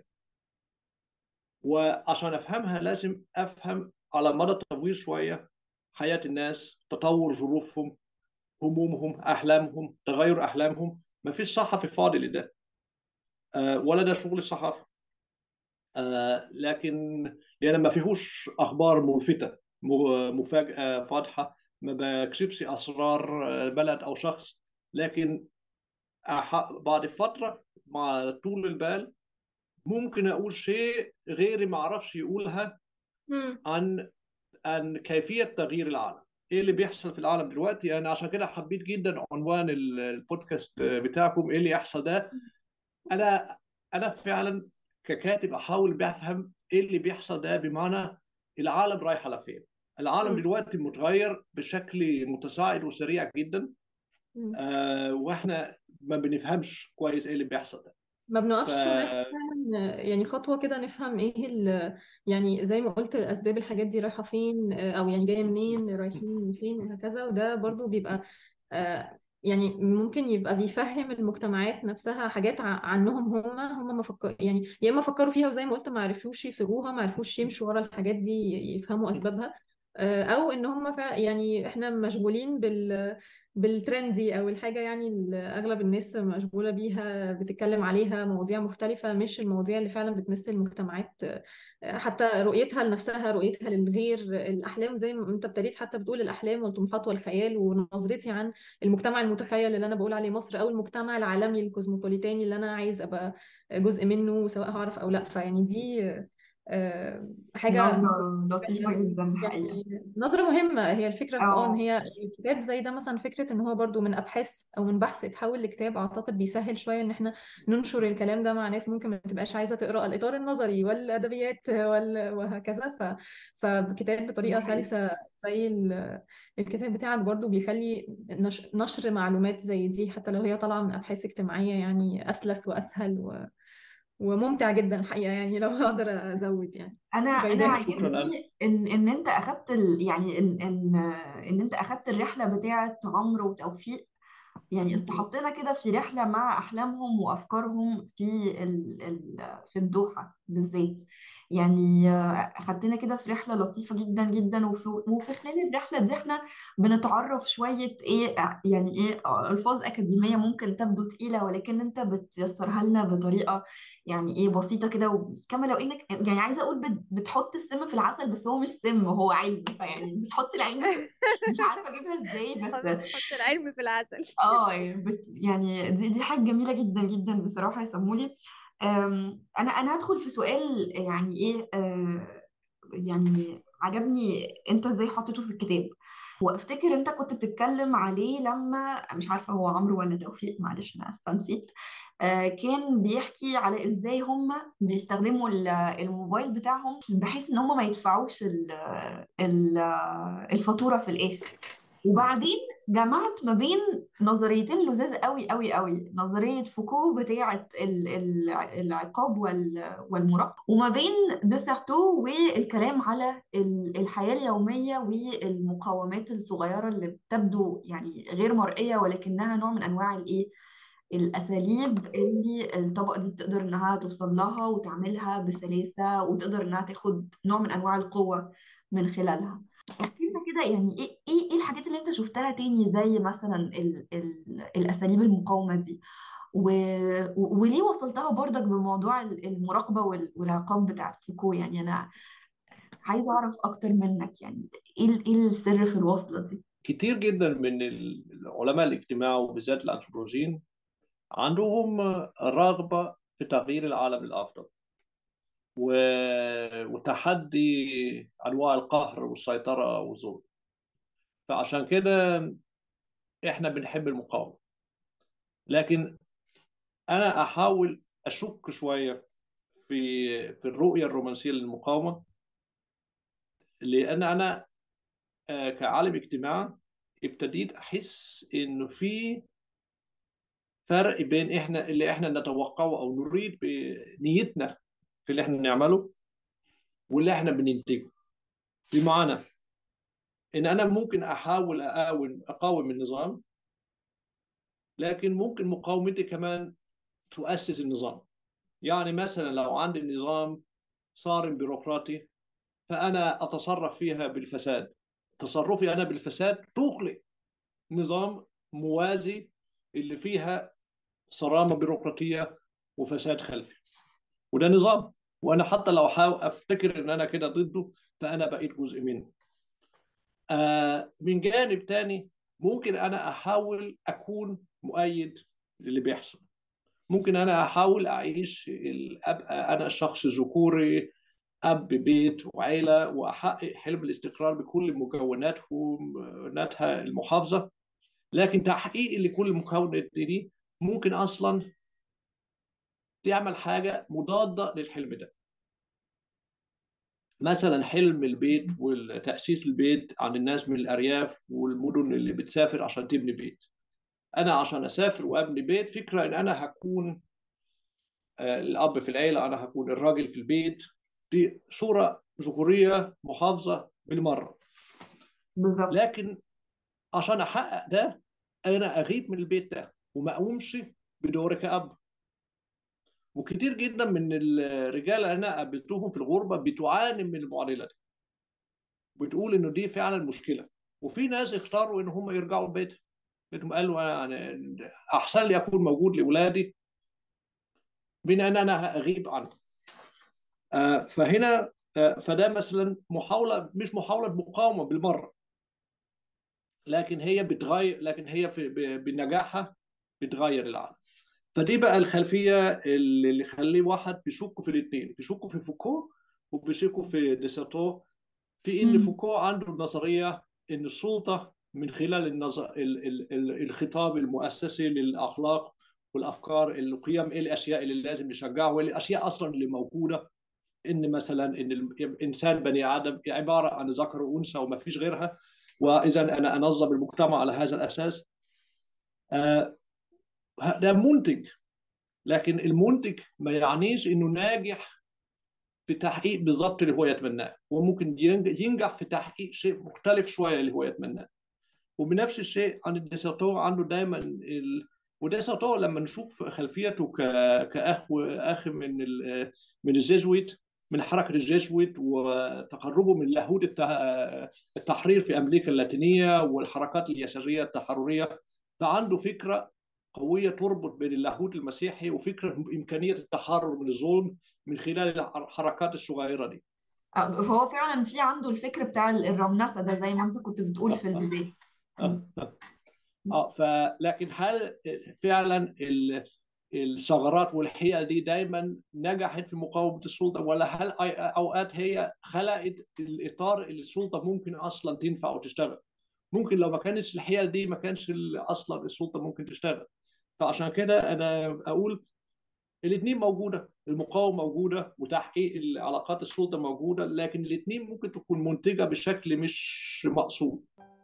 Speaker 4: وعشان أفهمها لازم أفهم على مدى طويل شوية حياة الناس تطور ظروفهم همومهم أحلامهم تغير أحلامهم ما فيش صحفي فاضي لده آه، ولا ده شغل الصحافة آه، لكن لأن ما فيهوش أخبار ملفتة م- مفاجأة فاضحة ما بكشفش أسرار آه، بلد أو شخص لكن أح- بعد فترة مع طول البال ممكن اقول شيء غيري ما اعرفش يقولها
Speaker 3: مم.
Speaker 4: عن عن كيفيه تغيير العالم ايه اللي بيحصل في العالم دلوقتي انا عشان كده حبيت جدا عنوان ال- البودكاست بتاعكم ايه اللي يحصل ده انا انا فعلا ككاتب احاول بفهم ايه اللي بيحصل ده بمعنى العالم رايح على فين العالم
Speaker 3: مم.
Speaker 4: دلوقتي متغير بشكل متصاعد وسريع جدا
Speaker 3: مم.
Speaker 4: آه واحنا ما بنفهمش كويس ايه اللي بيحصل ده
Speaker 3: ما
Speaker 4: ف
Speaker 3: بنقفش وناخد فعلا يعني خطوة كده نفهم ايه ال يعني زي ما قلت اسباب الحاجات دي رايحة فين آه، او يعني جاية منين رايحين فين وهكذا وده برضو بيبقى آه، يعني ممكن يبقى بيفهم المجتمعات نفسها حاجات ع- عنهم هم هم ما فكر يعني يا اما فكروا فيها وزي ما قلت ما عرفوش يصيغوها ما عرفوش يمشوا ورا الحاجات دي يفهموا اسبابها آه، او ان هم فعلا يعني احنا مشغولين بال بالترندي او الحاجه يعني اللي اغلب الناس مشغوله بيها بتتكلم عليها مواضيع مختلفه مش المواضيع اللي فعلا بتمس المجتمعات آه، حتى رؤيتها لنفسها رؤيتها للغير الاحلام زي ما انت ابتديت حتى بتقول الاحلام والطموحات والخيال ونظرتي عن المجتمع المتخيل اللي انا بقول عليه مصر او المجتمع العالمي الكوزموبوليتاني اللي انا عايز ابقى جزء منه سواء هعرف او لا فيعني دي آه، حاجه
Speaker 8: نظرة لطيفة جدا الحقيقة
Speaker 3: يعني نظرة مهمة هي الفكرة في اه ان
Speaker 8: اه
Speaker 3: هي الكتاب زي ده مثلا فكرة ان هو برضو من ابحاث او من بحث يتحول لكتاب اعتقد بيسهل شوية ان احنا ننشر الكلام ده مع ناس ممكن ما تبقاش عايزة تقرأ الاطار النظري والادبيات وال- وهكذا ف... فكتاب
Speaker 8: دي
Speaker 3: بطريقة
Speaker 8: حقيقة
Speaker 3: سلسة زي ال... الكتاب بتاعك برضو بيخلي نش... نشر معلومات زي دي حتى لو هي طالعة من ابحاث اجتماعية يعني اسلس واسهل و... وممتع جدا الحقيقة يعني لو هقدر ازود يعني
Speaker 8: انا انا
Speaker 3: غيداء
Speaker 4: شكرا أنا
Speaker 8: عاجبني ان ان انت اخدت ال... يعني ان ان ان انت اخدت الرحلة بتاعت عمرو وتوفيق يعني استحطينا كده في رحلة مع أحلامهم وأفكارهم في ال ال في الدوحة بالذات يعني آه، خدتنا كده في رحلة لطيفة جدا جدا وفي, وفي خلال الرحلة دي احنا بنتعرف شوية ايه يعني ايه آه، ألفاظ أكاديمية ممكن تبدو تقيلة ولكن انت بتيسرها لنا بطريقة يعني ايه بسيطة كده و- كما لو انك يعني عايزة اقول بت- بتحط السم في العسل بس هو مش سم هو علم فيعني بتحط العلم في مش عارفة اجيبها ازاي بس
Speaker 1: بتحط العلم في العسل
Speaker 8: اه يعني بت يعني دي دي حاجة جميلة جدا جدا بصراحة يا سمولي أم، انا انا هدخل في سؤال يعني ايه آه، يعني عجبني انت ازاي حطيته في الكتاب وافتكر انت كنت بتتكلم عليه لما مش عارفة هو عمرو ولا توفيق معلش انا اسفة نسيت آه، كان بيحكي على ازاي هم بيستخدموا ال- الموبايل بتاعهم بحيث ان هم ما يدفعوش ال- ال- الفاتورة في الاخر وبعدين جمعت ما بين نظريتين لذاذ قوي قوي قوي نظرية فوكو بتاعة ال- ال- العقاب وال- والمراقبة وما بين دوسارتو والكلام على ال- الحياة اليومية والمقاومات الصغيرة اللي بتبدو يعني غير مرئية ولكنها نوع من أنواع الإيه الأساليب اللي الطبقة دي بتقدر إنها توصل لها وتعملها بسلاسة وتقدر إنها تاخد نوع من أنواع القوة من خلالها احكي لنا كده يعني ايه ايه ايه الحاجات اللي انت شفتها تاني زي مثلا ال ال الاساليب المقاومه دي و و- وليه وصلتها برضك بموضوع ال- المراقبه وال- والعقاب بتاع فوكو يعني انا عايزه اعرف اكتر منك يعني ايه ال- ايه السر في الوصله دي
Speaker 4: كتير جدا من العلماء الاجتماع وبالذات الأنثروبولوجيين عندهم رغبة في تغيير العالم للأفضل و- وتحدي أنواع القهر والسيطرة والظلم فعشان كده إحنا بنحب المقاومة لكن أنا أحاول أشك شوية في في الرؤية الرومانسية للمقاومة لأن أنا آه، كعالم اجتماع ابتديت أحس إنه في فرق بين إحنا اللي إحنا نتوقعه أو نريد بنيتنا في اللي إحنا نعمله واللي إحنا بننتجه بمعنى إن أنا ممكن أحاول أقاوم أقاوم النظام لكن ممكن مقاومتي كمان تؤسس النظام يعني مثلا لو عندي نظام صارم بيروقراطي فأنا أتصرف فيها بالفساد تصرفي أنا بالفساد تخلق نظام موازي اللي فيها صرامة بيروقراطية وفساد خلفي وده نظام وأنا حتى لو حاول أفتكر إن أنا كده ضده فأنا بقيت جزء منه آه من جانب تاني ممكن أنا أحاول أكون مؤيد للي بيحصل ممكن أنا أحاول أعيش ال- أبقى أنا شخص ذكوري أب بيت وعيلة وأحقق حلم الاستقرار بكل مكوناته مكوناتها المحافظة لكن تحقيق لكل مكونات دي ممكن أصلا تعمل حاجة مضادة للحلم ده مثلا حلم البيت والتأسيس البيت عند الناس من الأرياف والمدن اللي بتسافر عشان تبني بيت أنا عشان أسافر وأبني بيت فكرة إن أنا هكون آه، الأب في العيلة أنا هكون الراجل في البيت دي صورة ذكورية محافظة بالمرة
Speaker 8: بالظبط
Speaker 4: لكن عشان أحقق ده أنا أغيب من البيت ده وما أقومش بدوري كأب وكتير جدا من الرجال اللي أنا قابلتهم في الغربة بتعاني من المعادلة دي بتقول إنه دي فعلا مشكلة وفي ناس اختاروا إن هم يرجعوا البيت بيتهم قالوا أنا أحسن لي أكون موجود لأولادي من أن أنا أغيب عنهم آه، فهنا آه، فده مثلا محاولة مش محاولة مقاومة بالمرة لكن هي بتغير لكن هي في ب- بنجاحها بتغير العالم فدي بقى الخلفية اللي اللي يخلي واحد بيشك في الاثنين بيشك في فوكو وبيشك في ديساتو في ان
Speaker 8: مم.
Speaker 4: فوكو عنده النظرية ان السلطة من خلال النظر ال ال ال الخطاب المؤسسي للأخلاق والأفكار القيم ايه الأشياء اللي لازم نشجعها والأشياء أصلا اللي موجودة ان مثلا ان الانسان بني ادم عباره عن ذكر وانثى وما فيش غيرها واذا انا انظم المجتمع على هذا الاساس آه، ده منتج لكن المنتج ما يعنيش انه ناجح في تحقيق بالضبط اللي هو يتمناه هو ممكن ينج- ينجح في تحقيق شيء مختلف شويه اللي هو يتمناه وبنفس الشيء عن الديسرتور عنده دايما ال... وديسرتور لما نشوف خلفيته ك... كاخ اخ من ال... من الجيزويت من حركه الجيزويت وتقربه من لاهوت الت... التحرير في امريكا اللاتينيه والحركات اليساريه التحرريه فعنده فكره قويه تربط بين اللاهوت المسيحي وفكره امكانيه التحرر من الظلم من خلال الحركات الصغيره دي
Speaker 8: آه، فهو فعلا في عنده الفكر بتاع الرمنسة ده زي ما انت كنت بتقول في البداية
Speaker 4: اه اه اه فلكن هل فعلا ال- الثغرات والحيل دي دايما نجحت في مقاومه السلطه ولا هل أي- اوقات هي خلقت الاطار اللي السلطه ممكن اصلا تنفع وتشتغل ممكن لو ما كانتش الحيل دي ما كانش ال- اصلا السلطه ممكن تشتغل فعشان كده انا اقول الاثنين موجوده المقاومه موجوده وتحقيق علاقات السلطه موجوده لكن الاثنين ممكن تكون منتجه بشكل مش مقصود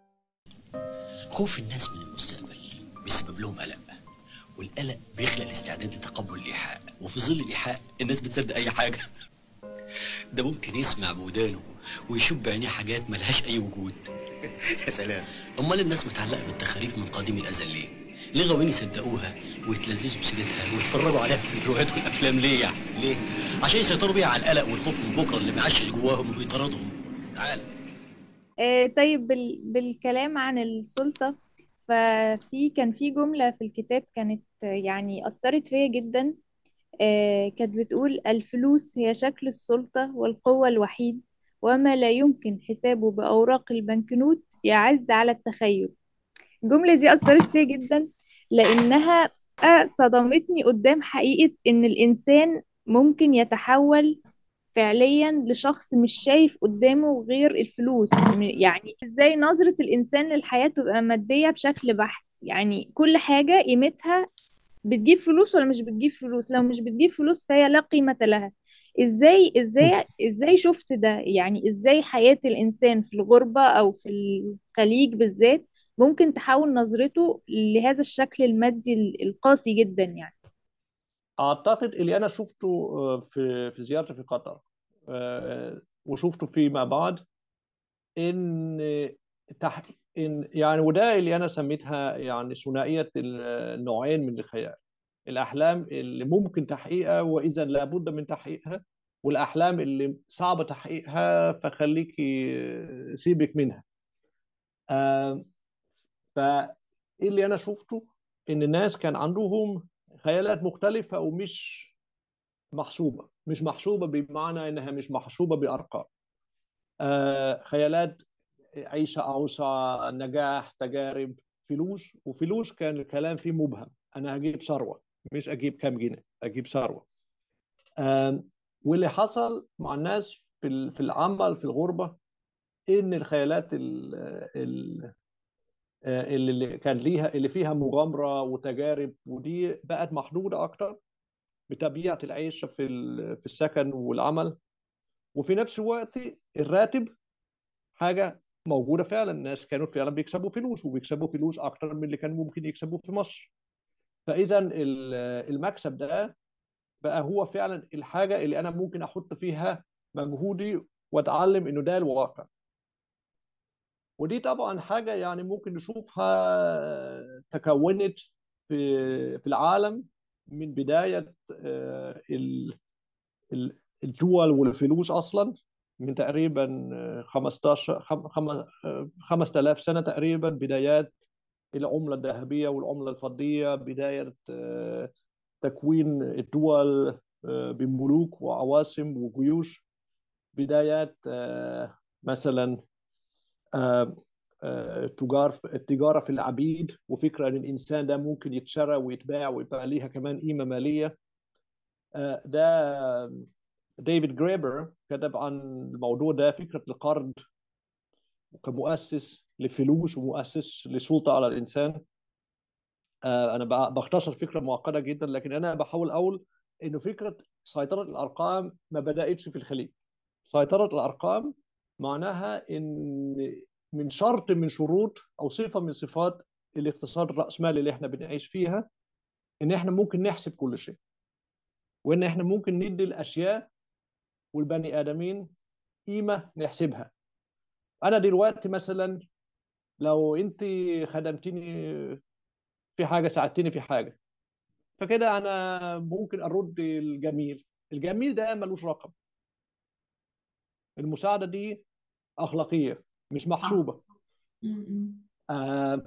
Speaker 9: خوف الناس من المستقبل بيسبب لهم قلق والقلق بيخلق الاستعداد لتقبل الإيحاء وفي ظل الإيحاء الناس بتصدق أي حاجة ده ممكن يسمع بودانه ويشوف بعينيه حاجات ملهاش أي وجود يا سلام أمال الناس متعلقة بالتخاريف من قديم الأزل ليه؟ ليه غاويين يصدقوها ويتلذذوا بسيرتها ويتفرجوا عليها في الروايات والأفلام ليه يعني؟ ليه؟ عشان يسيطروا بيها على القلق والخوف من بكرة اللي معشش جواهم وبيطاردهم تعال
Speaker 6: آه، طيب بال... بالكلام عن السلطة ففي كان في جملة في الكتاب كانت آه، يعني أثرت فيا جدا آه، كانت بتقول الفلوس هي شكل السلطة والقوة الوحيد وما لا يمكن حسابه بأوراق البنكنوت يعز على التخيل الجملة دي أثرت فيا جدا لأنها آه، صدمتني قدام حقيقة إن الإنسان ممكن يتحول فعليا لشخص مش شايف قدامه غير الفلوس م- يعني ازاي نظرة الإنسان للحياة تبقى مادية بشكل بحت يعني كل حاجة قيمتها بتجيب فلوس ولا مش بتجيب فلوس لو مش بتجيب فلوس فهي لا قيمة لها ازاي ازاي ازاي شفت ده يعني ازاي حياة الإنسان في الغربة أو في الخليج بالذات ممكن تحول نظرته لهذا الشكل المادي ال- القاسي جدا يعني
Speaker 4: اعتقد اللي انا شفته آه، في في زيارتي في قطر آه، وشفته فيما بعد ان تح... ان يعني وده اللي انا سميتها يعني ثنائيه النوعين من الخيال الاحلام اللي ممكن تحقيقها واذا لابد من تحقيقها والاحلام اللي صعب تحقيقها فخليكي سيبك منها آه، فاللي انا شفته ان الناس كان عندهم خيالات مختلفه ومش محسوبه مش محسوبه بمعنى انها مش محسوبه بارقام آه، خيالات عيشه اوسع نجاح تجارب فلوس وفلوس كان الكلام فيه مبهم انا هجيب ثروه مش اجيب كام جنيه اجيب ثروه آم، واللي حصل مع الناس في ال- في العمل في الغربه ان الخيالات ال- ال- آه، اللي اللي كان ليها اللي فيها مغامره وتجارب ودي بقت محدوده اكتر بطبيعه العيش في ال- في السكن والعمل وفي نفس الوقت الراتب حاجه موجوده فعلا الناس كانوا فعلا بيكسبوا فلوس وبيكسبوا فلوس اكتر من اللي كانوا ممكن يكسبوه في مصر فاذا ال- المكسب ده بقى هو فعلا الحاجه اللي انا ممكن احط فيها مجهودي واتعلم انه ده الواقع ودي طبعا حاجه يعني ممكن نشوفها تكونت في في العالم من بدايه آه، ال- ال- الدول والفلوس اصلا من تقريبا آه، 15 خم- خم- آه، 5000 سنه تقريبا بدايات العمله الذهبيه والعمله الفضيه بدايه آه، تكوين الدول آه، بملوك وعواصم وجيوش بدايات آه، مثلا آه، آه، تجار التجاره في العبيد وفكره ان الانسان ده ممكن يتشرى ويتباع ويبقى ليها كمان قيمه ماليه آه، ده ديفيد جريبر كتب عن الموضوع ده فكره القرض كمؤسس لفلوس ومؤسس لسلطه على الانسان آه، انا ب- بختصر فكره معقده جدا لكن انا بحاول اقول انه فكره سيطره الارقام ما بداتش في الخليج سيطره الارقام معناها ان من شرط من شروط او صفه من صفات الاقتصاد الراسمالي اللي احنا بنعيش فيها ان احنا ممكن نحسب كل شيء وان احنا ممكن ندي الاشياء والبني ادمين قيمه نحسبها انا دلوقتي مثلا لو انت خدمتني في حاجه ساعدتني في حاجه فكده انا ممكن ارد الجميل الجميل ده ملوش رقم المساعده دي اخلاقيه مش محسوبه
Speaker 8: م-م.
Speaker 4: آه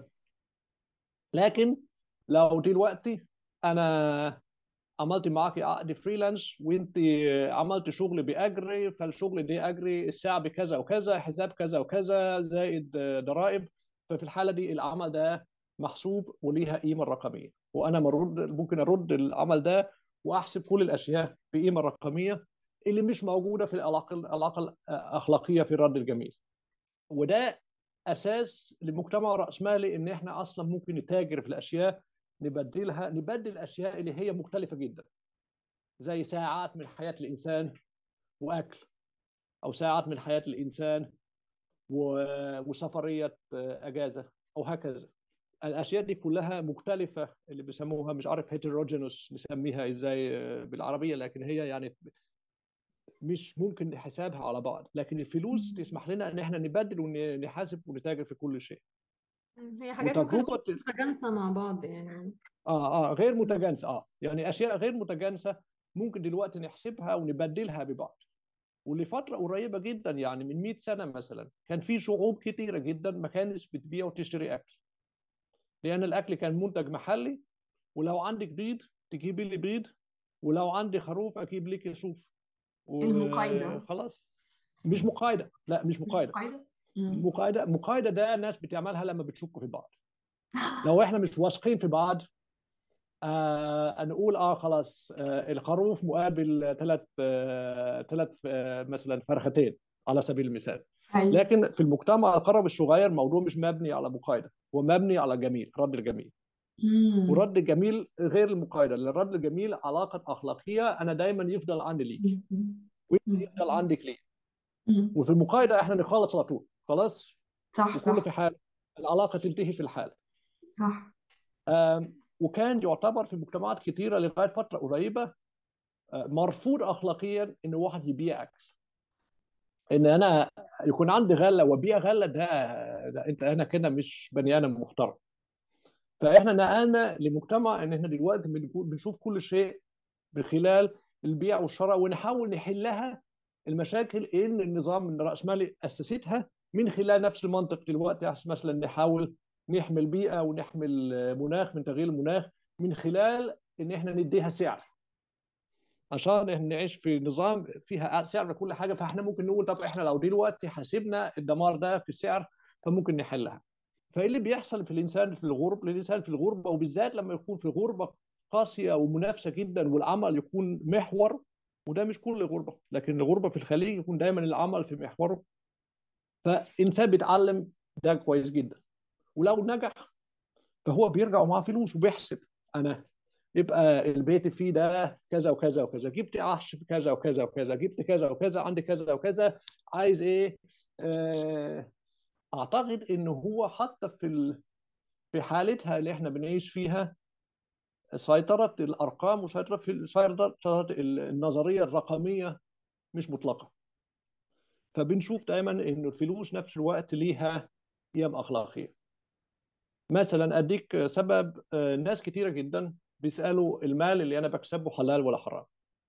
Speaker 4: لكن لو دلوقتي انا عملت معاكي عقد فريلانس وانت عملت شغل باجري فالشغل ده اجري الساعه بكذا وكذا حساب كذا وكذا زائد ضرائب ففي الحاله دي العمل ده محسوب وليها قيمه رقميه وانا مرد ممكن ارد العمل ده واحسب كل الاشياء بقيمه رقميه اللي مش موجوده في العلاقه العلاقه الاخلاقيه في الرد الجميل وده اساس لمجتمع راسمالي ان احنا اصلا ممكن نتاجر في الاشياء نبدلها نبدل الاشياء اللي هي مختلفه جدا زي ساعات من حياه الانسان واكل او ساعات من حياه الانسان و- وسفريه آه، اجازه او هكذا الاشياء دي كلها مختلفه اللي بيسموها مش عارف هيتروجينوس نسميها ازاي آه، بالعربيه لكن هي يعني مش ممكن حسابها على بعض لكن الفلوس تسمح لنا ان احنا نبدل ونحاسب ونتاجر في كل شيء
Speaker 3: هي حاجات ممكن
Speaker 4: وتجربه
Speaker 3: تكون متجانسة مع بعض يعني
Speaker 4: اه اه غير متجانسه اه يعني اشياء غير متجانسه ممكن دلوقتي نحسبها ونبدلها ببعض ولفتره قريبه جدا يعني من 100 سنه مثلا كان في شعوب كتيره جدا ما كانتش بتبيع وتشتري اكل لان الاكل كان منتج محلي ولو عندك بيض تجيبي لي بيض ولو عندي خروف اجيب لك صوف
Speaker 8: المقايضة.
Speaker 4: وخلاص مش مقايضه لا مش
Speaker 8: مش
Speaker 4: مقايضه
Speaker 8: مقايضة؟ مم.
Speaker 4: مقايضه مقايضه ده الناس بتعملها لما بتشكوا في بعض لو احنا مش واثقين في بعض آه نقول اه خلاص آه الخروف مقابل ثلاث آه ثلاث آه مثلا فرختين على سبيل المثال
Speaker 8: أيوة.
Speaker 4: لكن في المجتمع القرب الصغير الموضوع مش مبني على مقايضه هو مبني على جميل رد الجميل
Speaker 8: مم.
Speaker 4: ورد الجميل غير المقايضه لان الرد الجميل علاقه اخلاقيه انا دايما يفضل عندي ليك وانت يفضل عندك لي
Speaker 8: مم.
Speaker 4: وفي المقايضه احنا نخلص على طول خلاص
Speaker 8: صح
Speaker 4: وكل
Speaker 8: صح
Speaker 4: في حال العلاقه تنتهي في الحال
Speaker 8: صح
Speaker 4: آم، وكان يعتبر في مجتمعات كثيره لغايه فتره قريبه آه، مرفوض اخلاقيا ان واحد يبيع اكل ان انا يكون عندي غله وابيع غله ده, ده انت انا كده مش بني ادم محترم فاحنا نقلنا لمجتمع ان احنا دلوقتي بنقول- بنشوف كل شيء من خلال البيع والشراء ونحاول نحلها المشاكل ان النظام الراسمالي اسستها من خلال نفس المنطق دلوقتي مثلا نحاول نحمي البيئه ونحمي المناخ من تغيير المناخ من خلال ان احنا نديها سعر عشان احنا نعيش في نظام فيها سعر لكل حاجه فاحنا ممكن نقول طب احنا لو دلوقتي حاسبنا الدمار ده في السعر فممكن نحلها فايه اللي بيحصل في الانسان في الغرب الانسان في الغربه وبالذات لما يكون في غربه قاسيه ومنافسه جدا والعمل يكون محور وده مش كل غربه لكن الغربه في الخليج يكون دايما العمل في محوره فانسان بيتعلم ده كويس جدا ولو نجح فهو بيرجع ومعاه فلوس وبيحسب انا يبقى البيت فيه ده كذا وكذا وكذا جبت عفش في كذا وكذا وكذا جبت كذا وكذا عندي كذا وكذا عايز ايه آه، اعتقد انه هو حتى في ال... في حالتها اللي احنا بنعيش فيها سيطرة الارقام وسيطرة في سيطرة النظرية الرقمية مش مطلقة فبنشوف دايما انه الفلوس نفس الوقت ليها قيم اخلاقية مثلا اديك سبب آه، ناس كتيرة جدا بيسألوا المال اللي انا بكسبه حلال ولا حرام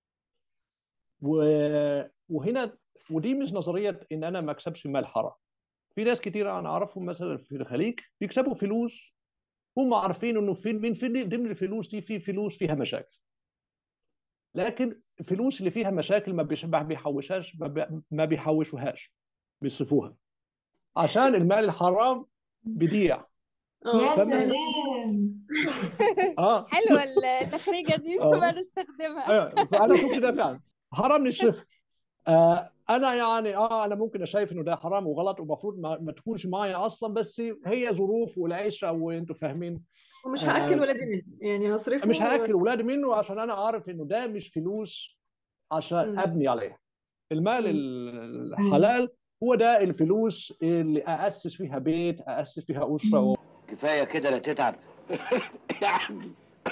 Speaker 4: و- وهنا ودي مش نظرية ان انا ما اكسبش مال حرام في ناس كتير انا اعرفهم مثلا في الخليج بيكسبوا فلوس هم عارفين انه في من في ضمن الفلوس دي في فلوس فيها مشاكل لكن الفلوس اللي فيها مشاكل ما بيش- ما بيحوشهاش ما بي- ما بيحوشوهاش بيصرفوها عشان المال الحرام بيضيع
Speaker 8: يا
Speaker 4: فما-
Speaker 8: سلام
Speaker 4: اه
Speaker 10: حلوة التخريجة دي
Speaker 4: آه.
Speaker 10: ما نستخدمها
Speaker 4: ايوه فانا شفت ده فعلا حرام نصرف آه انا يعني اه انا ممكن شايف انه ده حرام وغلط ومفروض ما, ما تكونش معايا اصلا بس هي ظروف والعيشه وانتوا فاهمين
Speaker 3: ومش
Speaker 4: آه،
Speaker 3: هاكل ولادي منه يعني هصرفه
Speaker 4: مش هاكل اولادي منه عشان انا عارف انه ده مش فلوس عشان
Speaker 3: مم.
Speaker 4: ابني عليها المال
Speaker 3: مم.
Speaker 4: الحلال هو ده الفلوس اللي اسس فيها بيت اسس فيها اسره
Speaker 11: كفايه كده لا تتعب
Speaker 2: يا عمي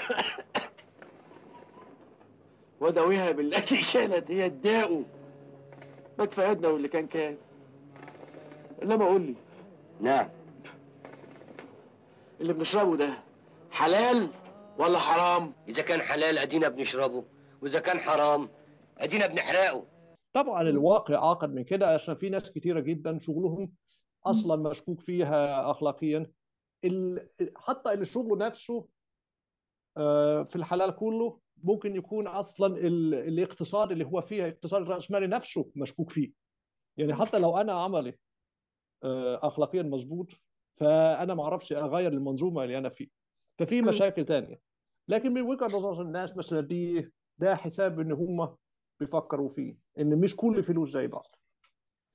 Speaker 2: وداويها بالتي كانت هي الداء ما تفقدنا واللي كان كان انما قول لي
Speaker 11: نعم
Speaker 2: اللي بنشربه ده حلال ولا حرام
Speaker 11: اذا كان حلال ادينا بنشربه واذا كان حرام ادينا بنحرقه
Speaker 4: طبعا الواقع اعقد من كده عشان في ناس كتيره جدا شغلهم اصلا مشكوك فيها اخلاقيا ال- حتى اللي شغله نفسه آه، في الحلال كله ممكن يكون اصلا ال- الاقتصاد اللي هو فيه اقتصاد الراسمالي نفسه مشكوك فيه يعني حتى لو انا عملي آه، اخلاقيا مظبوط فانا ما اعرفش اغير المنظومه اللي انا فيه ففي مشاكل تانية لكن من وجهه نظر الناس مثلا دي ده حساب ان هم بيفكروا فيه ان مش كل الفلوس زي بعض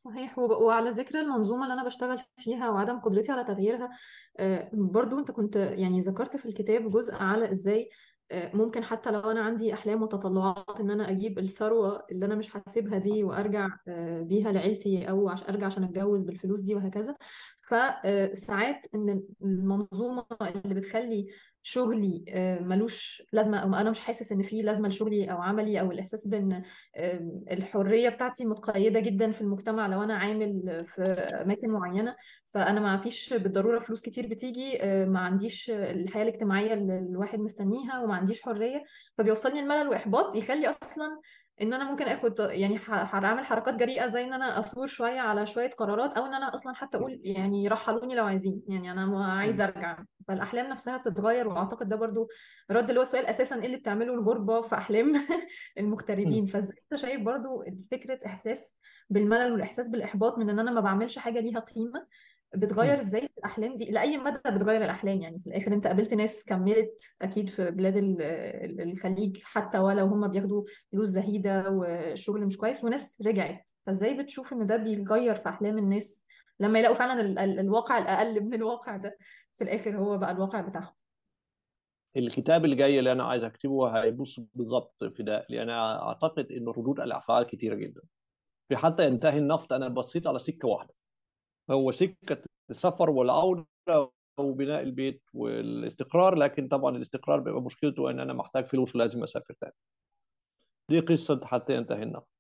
Speaker 3: صحيح وب- وعلى ذكر المنظومة اللي أنا بشتغل فيها وعدم قدرتي على تغييرها آه، برضو أنت كنت يعني ذكرت في الكتاب جزء على إزاي آه، ممكن حتى لو أنا عندي أحلام وتطلعات إن أنا أجيب الثروة اللي أنا مش هسيبها دي وأرجع آه، بيها لعيلتي أو عشان أرجع عشان أتجوز بالفلوس دي وهكذا فساعات إن المنظومة اللي بتخلي شغلي آه، ملوش لازمة أو أنا مش حاسس إن في لازمة لشغلي أو عملي أو الإحساس بإن آم، الحرية بتاعتي متقيدة جدا في المجتمع لو أنا عامل في أماكن معينة فأنا ما فيش بالضرورة فلوس كتير بتيجي آه، ما عنديش الحياة الاجتماعية اللي الواحد مستنيها وما عنديش حرية فبيوصلني الملل وإحباط يخلي أصلا ان انا ممكن اخد يعني ح- هعمل حركات جريئه زي ان انا اثور شويه على شويه قرارات او ان انا اصلا حتى اقول يعني رحلوني لو عايزين يعني انا ما عايزه ارجع فالاحلام نفسها بتتغير واعتقد ده برضو رد اللي هو السؤال اساسا ايه اللي بتعمله الغربه في احلام المغتربين فازاي انت شايف برضو فكره احساس بالملل والاحساس بالاحباط من ان انا ما بعملش حاجه ليها قيمه بتغير ازاي في الاحلام دي لاي مدى بتغير الاحلام يعني في الاخر انت قابلت ناس كملت اكيد في بلاد ال- ال- الخليج حتى ولو هم بياخدوا فلوس زهيده وشغل مش كويس وناس رجعت فازاي بتشوف ان ده بيغير في احلام الناس لما يلاقوا فعلا ال- ال- الواقع الاقل من الواقع ده في الاخر هو بقى الواقع بتاعهم
Speaker 4: الكتاب اللي جاي اللي انا عايز اكتبه هيبص بالظبط في ده لان انا اعتقد ان ردود الافعال كتيره جدا في حتى ينتهي النفط انا بصيت على سكه واحده هو سكه السفر والعوده وبناء البيت والاستقرار لكن طبعا الاستقرار بيبقى مشكلته ان انا محتاج فلوس ولازم اسافر تاني دي قصه حتى ينتهي النفط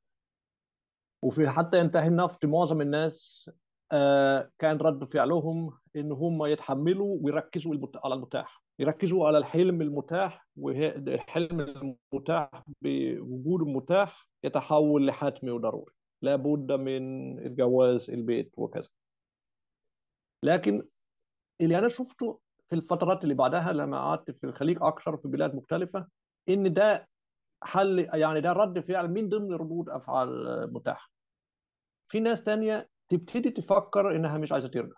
Speaker 4: وفي حتى ينتهي النفط معظم الناس آه، كان رد فعلهم ان هم يتحملوا ويركزوا المت- على المتاح يركزوا على الحلم المتاح والحلم المتاح بوجود المتاح يتحول لحتمي وضروري لابد من الجواز البيت وكذا لكن اللي انا شفته في الفترات اللي بعدها لما قعدت في الخليج اكثر في بلاد مختلفه ان ده حل يعني ده رد فعل من ضمن ردود افعال متاحه في ناس تانية تبتدي تفكر انها مش عايزه ترجع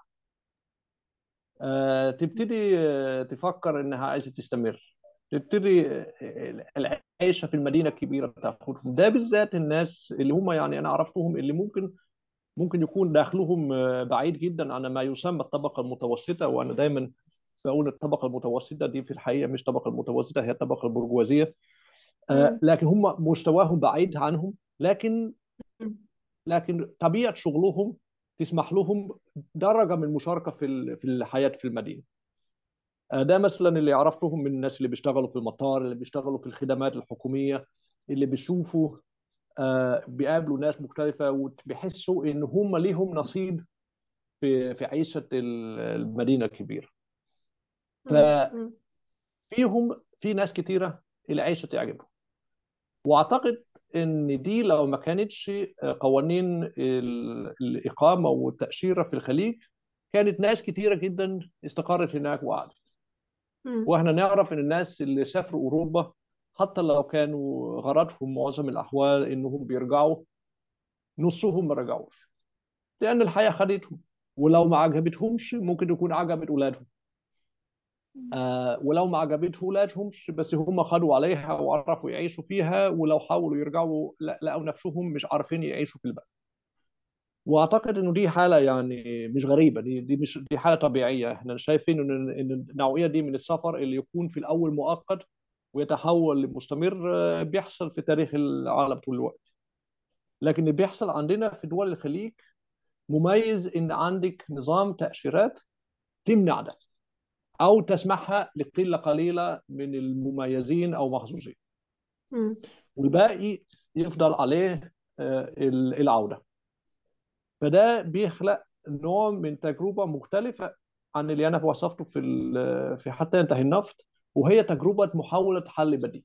Speaker 4: آه، تبتدي آه، تفكر انها عايزه تستمر تبتدي آه، العيشه في المدينه الكبيره تاخدهم ده بالذات الناس اللي هم يعني انا عرفتهم اللي ممكن ممكن يكون دخلهم آه، بعيد جدا عن ما يسمى الطبقه المتوسطه وانا دايما بقول الطبقه المتوسطه دي في الحقيقه مش الطبقه المتوسطه هي الطبقه البرجوازيه آه،
Speaker 3: مم.
Speaker 4: لكن هم مستواهم بعيد عنهم لكن
Speaker 3: مم.
Speaker 4: لكن طبيعه شغلهم تسمح لهم درجه من المشاركه في ال- في الحياه في المدينه آه، ده مثلا اللي عرفتهم من الناس اللي بيشتغلوا في المطار اللي بيشتغلوا في الخدمات الحكوميه اللي بيشوفوا آه، بيقابلوا ناس مختلفه وبيحسوا ان هم ليهم نصيب في في عيشه ال- المدينه الكبيره
Speaker 3: مم. مم.
Speaker 4: ففيهم في ناس كتيره العيشه تعجبهم واعتقد ان دي لو ما كانتش قوانين ال- الاقامه والتاشيره في الخليج كانت ناس كتيره جدا استقرت هناك وقعدت
Speaker 3: مم.
Speaker 4: واحنا نعرف ان الناس اللي سافروا اوروبا حتى لو كانوا غرضهم معظم الاحوال انهم بيرجعوا نصهم ما رجعوش لان الحياه خدتهم ولو ما عجبتهمش ممكن يكون عجبت اولادهم آه ولو ما عجبته اولادهمش بس هم خدوا عليها وعرفوا يعيشوا فيها ولو حاولوا يرجعوا لا- لقوا نفسهم مش عارفين يعيشوا في البلد واعتقد انه دي حاله يعني مش غريبه دي دي مش دي حاله طبيعيه احنا شايفين ان ان النوعيه دي من السفر اللي يكون في الاول مؤقت ويتحول لمستمر آه، بيحصل في تاريخ العالم طول الوقت لكن اللي بيحصل عندنا في دول الخليج مميز ان عندك نظام تاشيرات تمنع ده او تسمحها لقله قليله من المميزين او محظوظين
Speaker 3: مم.
Speaker 4: والباقي يفضل عليه آه، العوده فده بيخلق نوع من تجربه مختلفه عن اللي انا وصفته في ال- في حتى ينتهي النفط وهي تجربه محاوله حل بديل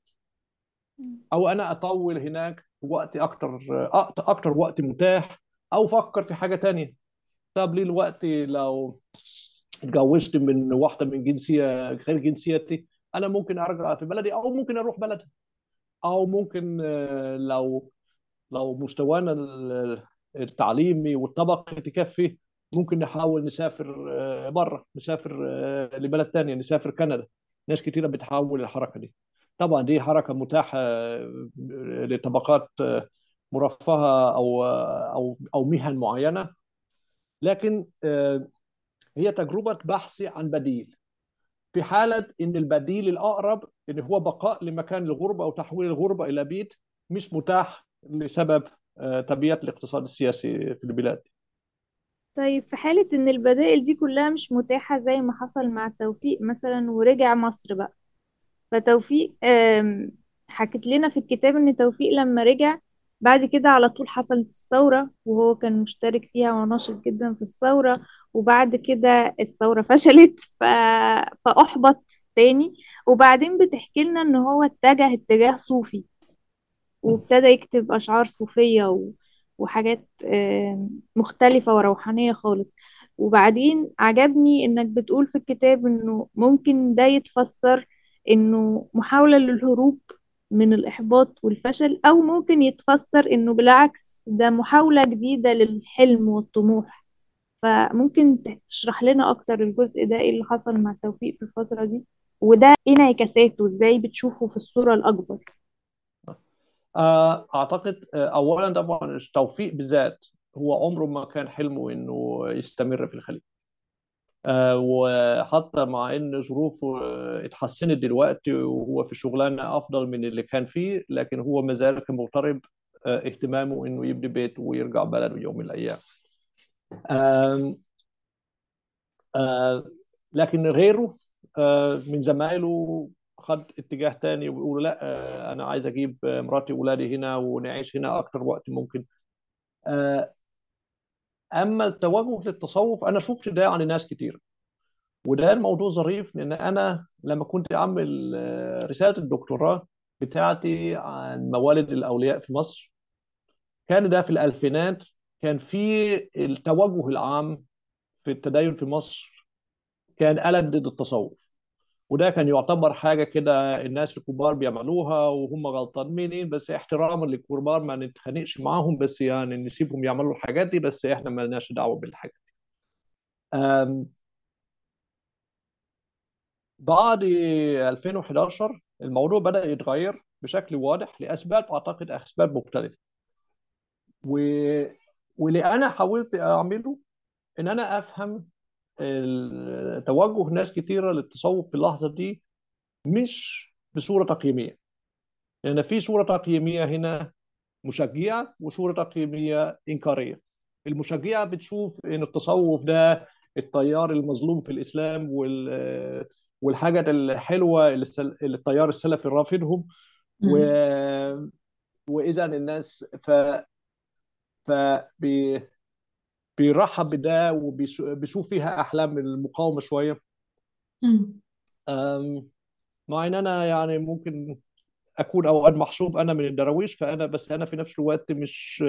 Speaker 4: او انا اطول هناك وقت اكتر أكتر- اكتر وقت متاح او افكر في حاجه تانية طب ليه الوقت لو اتجوزت من واحده من جنسيه غير جنسيتي انا ممكن ارجع في بلدي او ممكن اروح بلدها او ممكن آه، لو لو مستوانا ال- التعليمي والطبقي تكفي ممكن نحاول نسافر بره نسافر آه، لبلد تانية نسافر كندا ناس كتيرة بتحاول الحركة دي طبعا دي حركة متاحة آه، لطبقات آه، مرفهة أو أو أو مهن معينة لكن آه، هي تجربة بحث عن بديل في حالة إن البديل الأقرب إن هو بقاء لمكان الغربة أو تحويل الغربة إلى بيت مش متاح لسبب آه، تبية الاقتصاد السياسي في البلاد
Speaker 6: طيب في حالة إن البدائل دي كلها مش متاحة زي ما حصل مع توفيق مثلا ورجع مصر بقى فتوفيق آم، حكت لنا في الكتاب إن توفيق لما رجع بعد كده على طول حصلت الثورة وهو كان مشترك فيها وناشط جدا في الثورة وبعد كده الثورة فشلت ف... فأحبط تاني وبعدين بتحكي لنا إن هو اتجه اتجاه صوفي وابتدى يكتب أشعار صوفية و... وحاجات آم، مختلفة وروحانية خالص وبعدين عجبني إنك بتقول في الكتاب إنه ممكن ده يتفسر إنه محاولة للهروب من الإحباط والفشل أو ممكن يتفسر إنه بالعكس ده محاولة جديدة للحلم والطموح فممكن تشرح لنا أكتر الجزء ده إيه اللي حصل مع توفيق في الفترة دي وده إيه انعكاساته إزاي بتشوفه في الصورة الأكبر
Speaker 4: آه، أعتقد آه، أولا طبعا التوفيق بالذات هو عمره ما كان حلمه إنه يستمر في الخليج آه، وحتى مع ان ظروفه آه، اتحسنت دلوقتي وهو في شغلانه افضل من اللي كان فيه لكن هو ما زال كان مغترب آه، اهتمامه انه يبني بيت ويرجع بلده يوم من الايام آم، آه، لكن غيره آه، من زمايله خد اتجاه تاني وبيقولوا لا آه، انا عايز اجيب آه، مراتي واولادي هنا ونعيش هنا اكتر وقت ممكن آه، اما التوجه للتصوف انا شفت ده عند ناس كتير وده الموضوع ظريف لان انا لما كنت اعمل آه، رساله الدكتوراه بتاعتي عن موالد الاولياء في مصر كان ده في الالفينات كان في التوجه العام في التدين في مصر كان قلب ضد التصوف وده كان يعتبر حاجه كده الناس الكبار بيعملوها وهم غلطانين بس احتراما للكبار ما نتخانقش معاهم بس يعني نسيبهم يعملوا الحاجات دي بس احنا ما لناش دعوه بالحاجات دي أم، بعد 2011 الموضوع بدأ يتغير بشكل واضح لأسباب أعتقد أسباب مختلفة و... واللي أنا حاولت أعمله إن أنا أفهم ال- توجه ناس كتيرة للتصوف في اللحظة دي مش بصورة تقييمية لأن في صورة تقييمية هنا مشجعة وصورة تقييمية إنكارية المشجعة بتشوف إن التصوف ده التيار المظلوم في الإسلام وال والحاجة الحلوة اللي السل- اللي التيار السلفي رافضهم و...
Speaker 3: مم.
Speaker 4: وإذا الناس ف... ف... بي... بيرحب بده وبيشوف فيها أحلام المقاومة شوية
Speaker 3: مم.
Speaker 4: أم، مع إن أنا يعني ممكن أكون أوقات محسوب أنا من الدراويش فأنا بس أنا في نفس الوقت مش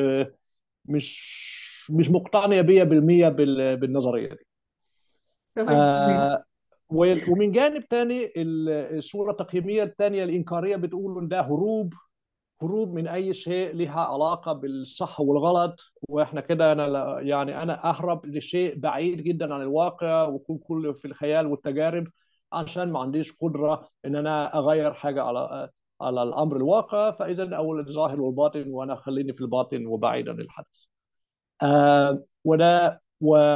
Speaker 4: مش مش مقتنع 100% بال... بالنظرية دي
Speaker 3: كويس
Speaker 4: آه و- ومن جانب تاني ال- الصورة التقييمية الثانية الإنكارية بتقول إن ده هروب هروب من أي شيء لها علاقة بالصح والغلط وإحنا كده أنا لا- يعني أنا أهرب لشيء بعيد جدا عن الواقع ويكون كله في الخيال والتجارب عشان ما عنديش قدرة إن أنا أغير حاجة على على الأمر الواقع فإذا أول الظاهر والباطن وأنا خليني في الباطن وبعيد عن الحدث آه وده و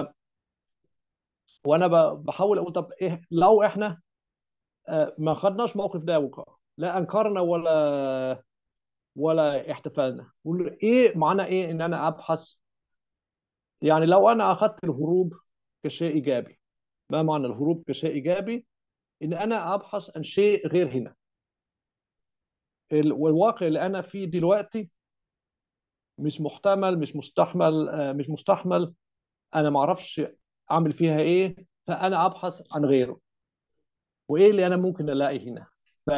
Speaker 4: وانا ب- بحاول اقول طب ايه لو احنا آه، ما خدناش موقف ده وقع لا انكرنا ولا ولا احتفلنا قول ايه معنى ايه ان انا ابحث يعني لو انا اخذت الهروب كشيء ايجابي ما معنى الهروب كشيء ايجابي ان انا ابحث عن شيء غير هنا ال- والواقع اللي انا فيه دلوقتي مش محتمل مش مستحمل آه، مش مستحمل انا ما اعرفش اعمل فيها ايه فانا ابحث عن غيره وايه اللي انا ممكن الاقي هنا ف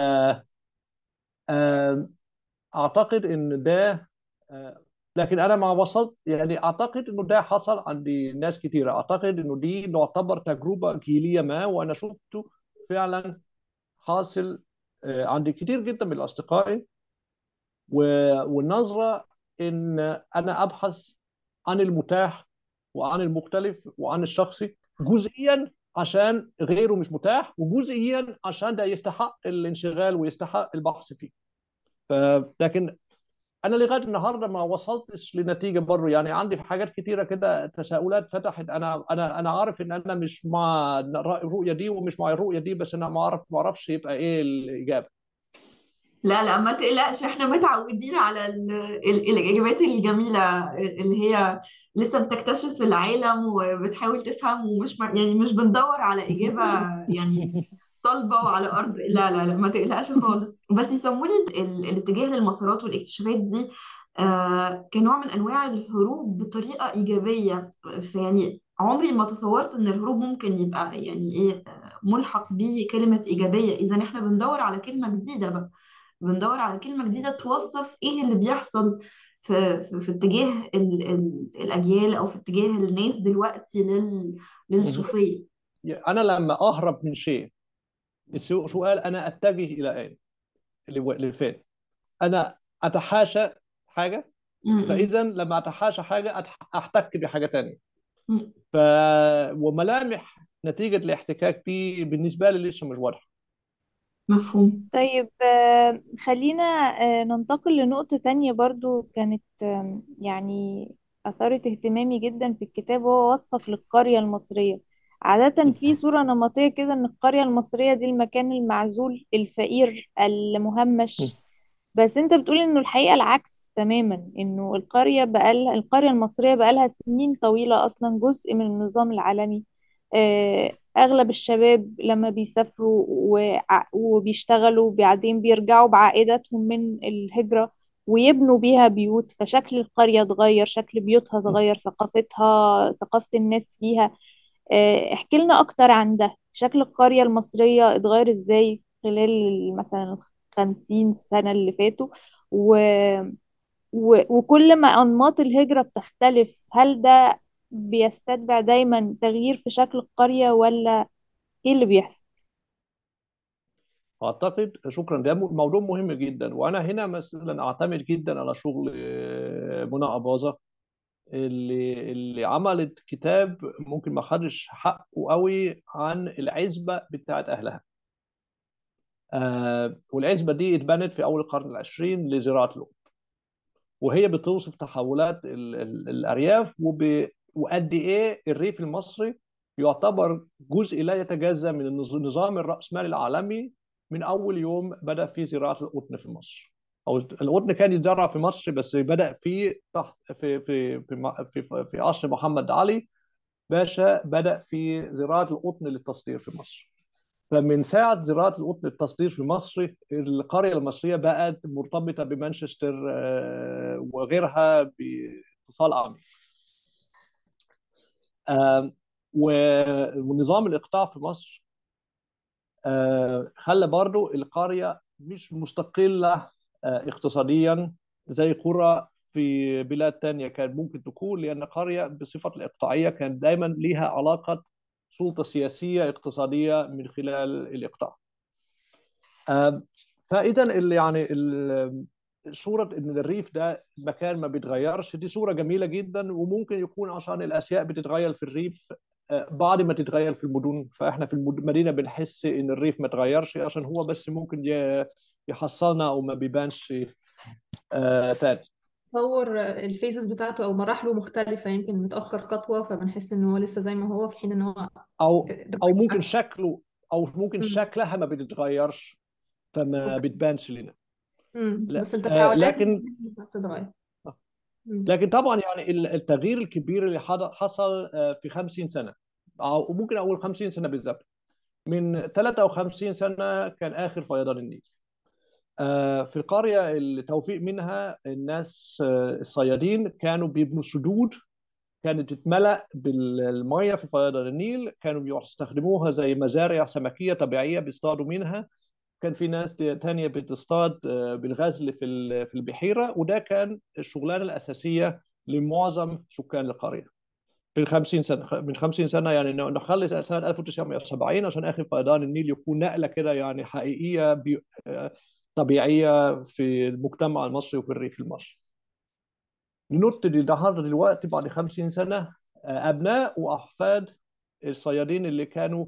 Speaker 4: آه، اعتقد ان ده آه، لكن انا ما وصلت يعني اعتقد انه ده حصل عند ناس كثيره اعتقد انه دي تعتبر تجربه جيليه ما وانا شفته فعلا حاصل آه، عند كثير جدا من اصدقائي و- والنظره ان انا ابحث عن المتاح وعن المختلف وعن الشخصي جزئيا عشان غيره مش متاح وجزئيا عشان ده يستحق الانشغال ويستحق البحث فيه ف- لكن انا لغايه النهارده ما وصلتش لنتيجه برضه يعني عندي في حاجات كتيره كده تساؤلات فتحت انا انا انا عارف ان انا مش مع الرؤيه دي ومش مع الرؤيه دي بس انا ما اعرف ما اعرفش يبقى ايه الاجابه
Speaker 8: لا لا ما تقلقش احنا متعودين على ال ال الإجابات الجميلة اللي هي لسه بتكتشف العالم وبتحاول تفهم ومش مع- يعني مش بندور على إجابة يعني صلبة وعلى أرض لا لا لا ما تقلقش خالص بس يسموني ال- الاتجاه للمسارات والاكتشافات دي آه كنوع من أنواع الهروب بطريقة إيجابية بس يعني عمري ما تصورت إن الهروب ممكن يبقى يعني إيه آه، ملحق بيه كلمة إيجابية إذا إحنا بندور على كلمة جديدة بقى بندور على كلمة جديدة توصف ايه اللي بيحصل في في, في اتجاه ال ال الأجيال أو في اتجاه الناس دلوقتي لل للصوفية
Speaker 4: انا لما اهرب من شيء السو- سؤال انا اتجه الى اين لو- لفين انا اتحاشى حاجه
Speaker 8: م-
Speaker 4: فاذا لما اتحاشى حاجه أتح- احتك بحاجه تانية
Speaker 8: م.
Speaker 4: ف وملامح نتيجه الاحتكاك دي بالنسبه لي لسه مش واضحه
Speaker 8: مفهوم
Speaker 6: طيب آه، خلينا آه، ننتقل لنقطة تانية برضو كانت آم، يعني أثارت اهتمامي جدا في الكتاب وهو وصفك للقرية المصرية عادة في صورة نمطية كده إن القرية المصرية دي المكان المعزول الفقير المهمش بس انت بتقول انه الحقيقة العكس تماما انه القرية بقالها القرية المصرية بقالها سنين طويلة اصلا جزء من النظام العالمي آه، اغلب الشباب لما بيسافروا وع- وبيشتغلوا بعدين بيرجعوا بعائداتهم من الهجرة ويبنوا بيها بيوت فشكل القرية اتغير شكل بيوتها اتغير ثقافتها ثقافة الناس فيها آه، احكي لنا اكتر عن ده شكل القرية المصرية اتغير ازاي خلال مثلا الخمسين سنة اللي فاتوا و... و... وكل ما أنماط الهجرة بتختلف هل ده بيستتبع دايما تغيير في شكل القرية ولا ايه اللي بيحصل؟
Speaker 4: اعتقد شكرا ده موضوع مهم جدا وانا هنا مثلا اعتمد جدا على شغل آه، منى اباظه اللي اللي عملت كتاب ممكن ما خدش حقه قوي عن العزبه بتاعت اهلها آه والعزبه دي اتبنت في اول القرن العشرين لزراعه القطن وهي بتوصف تحولات ال ال الارياف وب وقد ايه الريف المصري يعتبر جزء لا يتجزا من النظ- النظام الرأسمالي العالمي من اول يوم بدأ في زراعه القطن في مصر او القطن كان يتزرع في مصر بس بدأ في تحت في في في م- في, في عصر محمد علي باشا بدأ في زراعه القطن للتصدير في مصر فمن ساعة زراعة القطن للتصدير في مصر القرية المصرية بقت مرتبطة بمانشستر آه، وغيرها باتصال عميق آم، و- ونظام الإقطاع في مصر آه، خلى برضو القرية مش مستقلة آه، اقتصاديا زي قرى في بلاد تانية كان ممكن تكون لأن قرية بصفة الإقطاعية كان دايما ليها علاقة سلطة سياسية اقتصادية من خلال الإقطاع آم، فإذا اللي يعني ال- صورة إن الريف ده مكان ما بيتغيرش دي صورة جميلة جدا وممكن يكون عشان الأشياء بتتغير في الريف آه، بعد ما تتغير في المدن فإحنا في المد- المدينة بنحس إن الريف ما اتغيرش عشان هو بس ممكن ي- يحصلنا أو ما بيبانش آه، تاني
Speaker 3: تطور الفيزز بتاعته او مراحله مختلفة يمكن متأخر خطوة فبنحس ان هو لسه زي ما هو في حين ان هو
Speaker 4: أو
Speaker 3: اتغير
Speaker 4: أو ممكن
Speaker 3: عكس
Speaker 4: شكله أو ممكن
Speaker 3: مم.
Speaker 4: شكلها ما بتتغيرش فما
Speaker 3: اوكي
Speaker 4: بتبانش لنا
Speaker 3: مم.
Speaker 4: لا
Speaker 3: بس
Speaker 4: آه،
Speaker 3: التفاعلات
Speaker 4: لكن
Speaker 3: بتتغير مم.
Speaker 4: لكن طبعا يعني ال- التغيير الكبير اللي حد- حصل آه، في 50 سنة أو ممكن أقول 50 سنة بالضبط من 53 سنة كان آخر فيضان النيل آه، في القرية اللي توفيق منها الناس آه، الصيادين كانوا بيبنوا سدود كانت تتملأ بالمية في فيضان النيل كانوا بيستخدموها زي مزارع سمكية طبيعية بيصطادوا منها كان في ناس تانية بتصطاد آه، بالغزل في ال- في البحيرة وده كان الشغلانة الأساسية لمعظم سكان القرية في 50 سنة من 50 سنة يعني إنه نخلي سنة 1970 عشان آخر فيضان النيل يكون نقلة كده يعني حقيقية بي... آه، طبيعية في المجتمع المصري وفي الريف المصري ننط للنهارده دلوقتي بعد 50 سنة آه، أبناء وأحفاد الصيادين اللي كانوا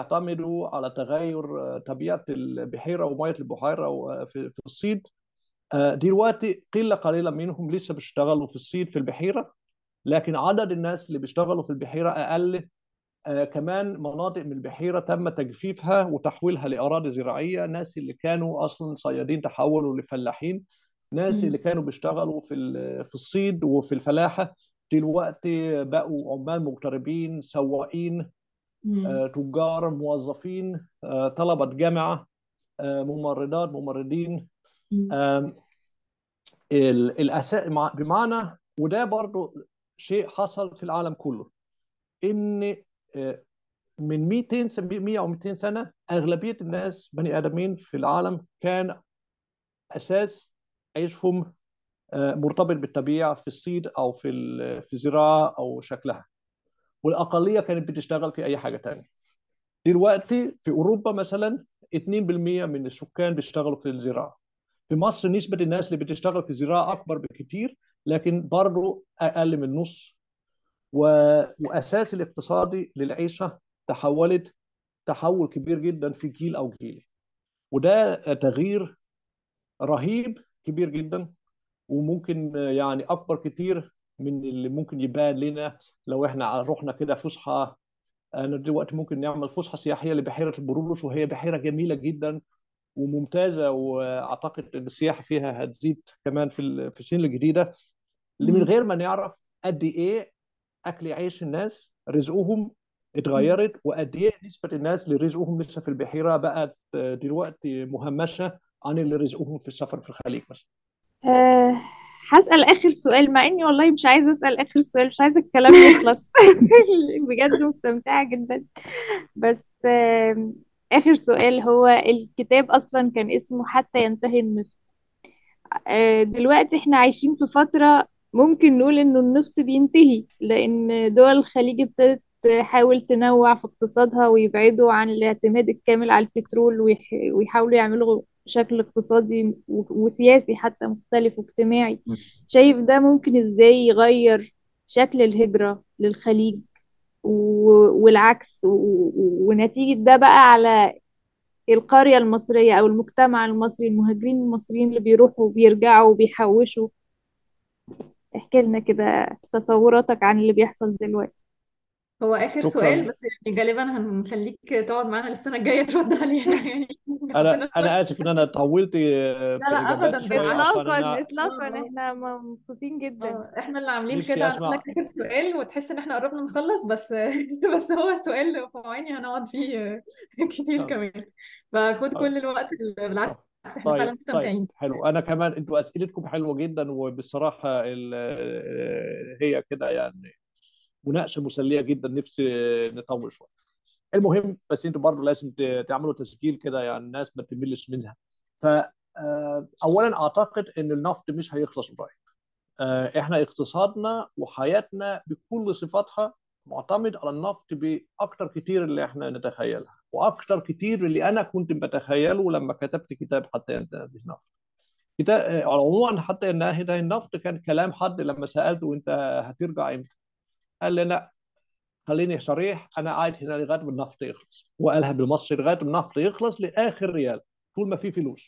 Speaker 4: بيعتمدوا على تغير آه، طبيعة البحيرة ومية البحيرة و- في في الصيد آه، دلوقتي قلة قليلة منهم لسه بيشتغلوا في الصيد في البحيرة لكن عدد الناس اللي بيشتغلوا في البحيرة أقل آه، كمان مناطق من البحيرة تم تجفيفها وتحويلها لأراضي زراعية ناس اللي كانوا أصلا صيادين تحولوا لفلاحين ناس اللي
Speaker 3: مم.
Speaker 4: كانوا بيشتغلوا في ال- في الصيد وفي الفلاحة دلوقتي بقوا عمال مغتربين سواقين
Speaker 3: مم.
Speaker 4: آه، تجار موظفين آه، طلبة جامعة آه، ممرضات ممرضين
Speaker 3: مم.
Speaker 4: آم، ال- الأساس مع- بمعنى وده برضو شيء حصل في العالم كله ان آه، من 200 سنة 100 او 200 سنه اغلبيه الناس بني ادمين في العالم كان اساس عيشهم آه، مرتبط بالطبيعه في الصيد او في ال- في الزراعه او شكلها والاقليه كانت بتشتغل في اي حاجه تانية دلوقتي في اوروبا مثلا 2% من السكان بيشتغلوا في الزراعه في مصر نسبه الناس اللي بتشتغل في الزراعه اكبر بكتير لكن برضه اقل من نص و... واساس الاقتصادي للعيشه تحولت تحول كبير جدا في جيل او جيل وده تغيير رهيب كبير جدا وممكن يعني اكبر كتير من اللي ممكن يبان لنا لو احنا رحنا كده فسحه انا دلوقتي ممكن نعمل فسحه سياحيه لبحيره البرولوس وهي بحيره جميله جدا وممتازه واعتقد ان السياحه فيها هتزيد كمان في ال- في السنين الجديده اللي من
Speaker 3: مم.
Speaker 4: غير ما نعرف قد ايه اكل عيش الناس رزقهم
Speaker 3: مم.
Speaker 4: اتغيرت وقد ايه نسبه الناس اللي رزقهم لسه في البحيره بقت دلوقتي مهمشه عن اللي رزقهم في السفر في الخليج مثلا
Speaker 10: أه هسأل آخر سؤال مع إني والله مش عايزة أسأل آخر سؤال مش عايزة الكلام يخلص بجد مستمتعة جدا بس آم، آخر سؤال هو الكتاب أصلا كان اسمه حتى ينتهي النفط آه، دلوقتي احنا عايشين في فترة ممكن نقول إنه النفط بينتهي لأن دول الخليج ابتدت تحاول تنوع في اقتصادها ويبعدوا عن الاعتماد الكامل على البترول ويح- ويحاولوا يعملوا شكل اقتصادي و- وسياسي حتى مختلف واجتماعي شايف ده ممكن ازاي يغير شكل الهجرة للخليج و- والعكس و- و- ونتيجة ده بقى على القرية المصرية أو المجتمع المصري المهاجرين المصريين اللي بيروحوا وبيرجعوا وبيحوشوا احكي لنا كده تصوراتك عن اللي بيحصل دلوقتي
Speaker 3: هو آخر سؤال
Speaker 4: شكرا
Speaker 3: بس يعني غالبا هنخليك تقعد معانا السنة الجاية ترد علينا يعني حطينا
Speaker 4: انا
Speaker 3: سؤال
Speaker 4: انا اسف ان انا طولت
Speaker 3: لا
Speaker 4: في
Speaker 3: لا أبدا
Speaker 4: اجاباتي شويه عشان
Speaker 10: إطلاقا
Speaker 4: انا
Speaker 10: إطلاقا
Speaker 3: اه
Speaker 10: احنا مبسوطين جدا
Speaker 3: اه احنا اللي عاملين
Speaker 4: نفسي
Speaker 3: كده عاملين
Speaker 4: اسمع
Speaker 3: لك آخر سؤال وتحس ان احنا قربنا نخلص بس بس هو السؤال فواني هنقعد فيه كتير
Speaker 4: آه،
Speaker 3: كمان فخد
Speaker 4: آه،
Speaker 3: كل الوقت بالعكس
Speaker 4: آه.
Speaker 3: احنا فعلا
Speaker 4: طيب طيب
Speaker 3: مستمتعين
Speaker 4: حلو انا كمان انتوا اسئلتكم حلوه جدا وبصراحه ال- هي كده يعني مناقشه مسليه جدا نفسي نطول شويه المهم بس انتوا برضه لازم ت- تعملوا تسجيل كده يعني الناس ما تملش منها ف آه، اولا اعتقد ان النفط مش هيخلص قريب آه، احنا اقتصادنا وحياتنا بكل صفاتها معتمد على النفط باكتر كتير اللي احنا نتخيلها واكتر كتير اللي انا كنت بتخيله لما كتبت كتاب حتى ينتهي النفط كتاب آه، عموما حتى ينتهي النفط كان كلام حد لما سالته انت هترجع امتى قال لي لا خليني صريح انا قاعد هنا لغايه ما النفط يخلص وقالها بالمصري لغايه ما النفط يخلص لاخر ريال طول ما في فلوس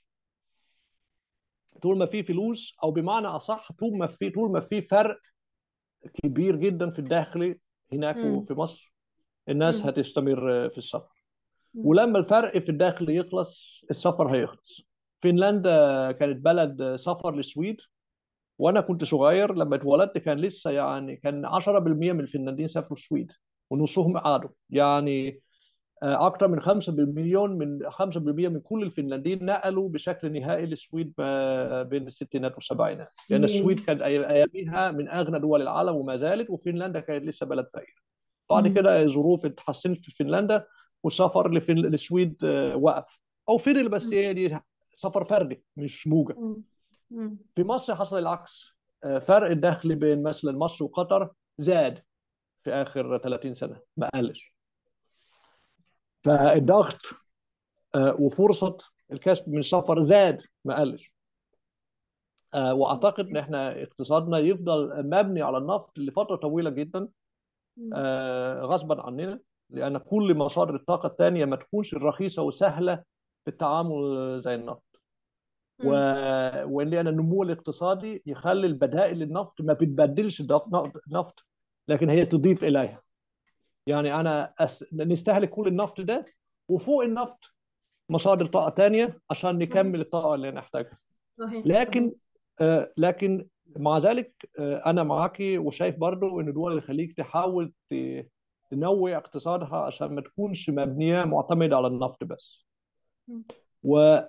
Speaker 4: طول ما في فلوس او بمعنى اصح طول ما في طول ما في فرق كبير جدا في الداخلي هناك
Speaker 3: مم.
Speaker 4: وفي مصر الناس
Speaker 3: مم.
Speaker 4: هتستمر في السفر
Speaker 3: مم.
Speaker 4: ولما الفرق في الداخل يخلص السفر هيخلص فنلندا كانت بلد سفر للسويد وانا كنت صغير لما اتولدت كان لسه يعني كان 10% من الفنلنديين سافروا السويد ونصهم قعدوا يعني آه، اكثر من 5 مليون من 5% من كل الفنلنديين نقلوا بشكل نهائي للسويد ما بين الستينات والسبعينات لان السويد
Speaker 3: ياه
Speaker 4: كانت أي- اياميها من اغنى دول العالم وما زالت وفنلندا كانت لسه بلد فقير بعد
Speaker 3: مم.
Speaker 4: كده الظروف اتحسنت في فنلندا والسفر لفن... للسويد آه، وقف او فضل بس
Speaker 3: مم.
Speaker 4: هي دي سفر فردي مش موجة
Speaker 3: مم. مم.
Speaker 4: في مصر حصل العكس آه، فرق الدخل بين مثلا مصر وقطر زاد في اخر 30 سنه ما قلش فالضغط آه، وفرصه الكسب من السفر زاد ما قلش آه، واعتقد ان احنا اقتصادنا يفضل مبني على النفط لفتره طويله جدا
Speaker 3: مم.
Speaker 4: آه، غصبا عننا لان كل مصادر الطاقه الثانيه ما تكونش رخيصه وسهله في التعامل زي النفط و... وان أنا النمو الاقتصادي يخلي البدائل للنفط ما بتبدلش النفط نفط، لكن هي تضيف اليها يعني انا أس... نستهلك كل النفط ده وفوق النفط مصادر طاقه تانية عشان نكمل الطاقه اللي نحتاجها
Speaker 3: صحيح
Speaker 4: لكن آه لكن مع ذلك آه انا معاكي وشايف برضو ان دول الخليج تحاول ت... تنوع اقتصادها عشان ما تكونش مبنيه معتمده على النفط بس وعلى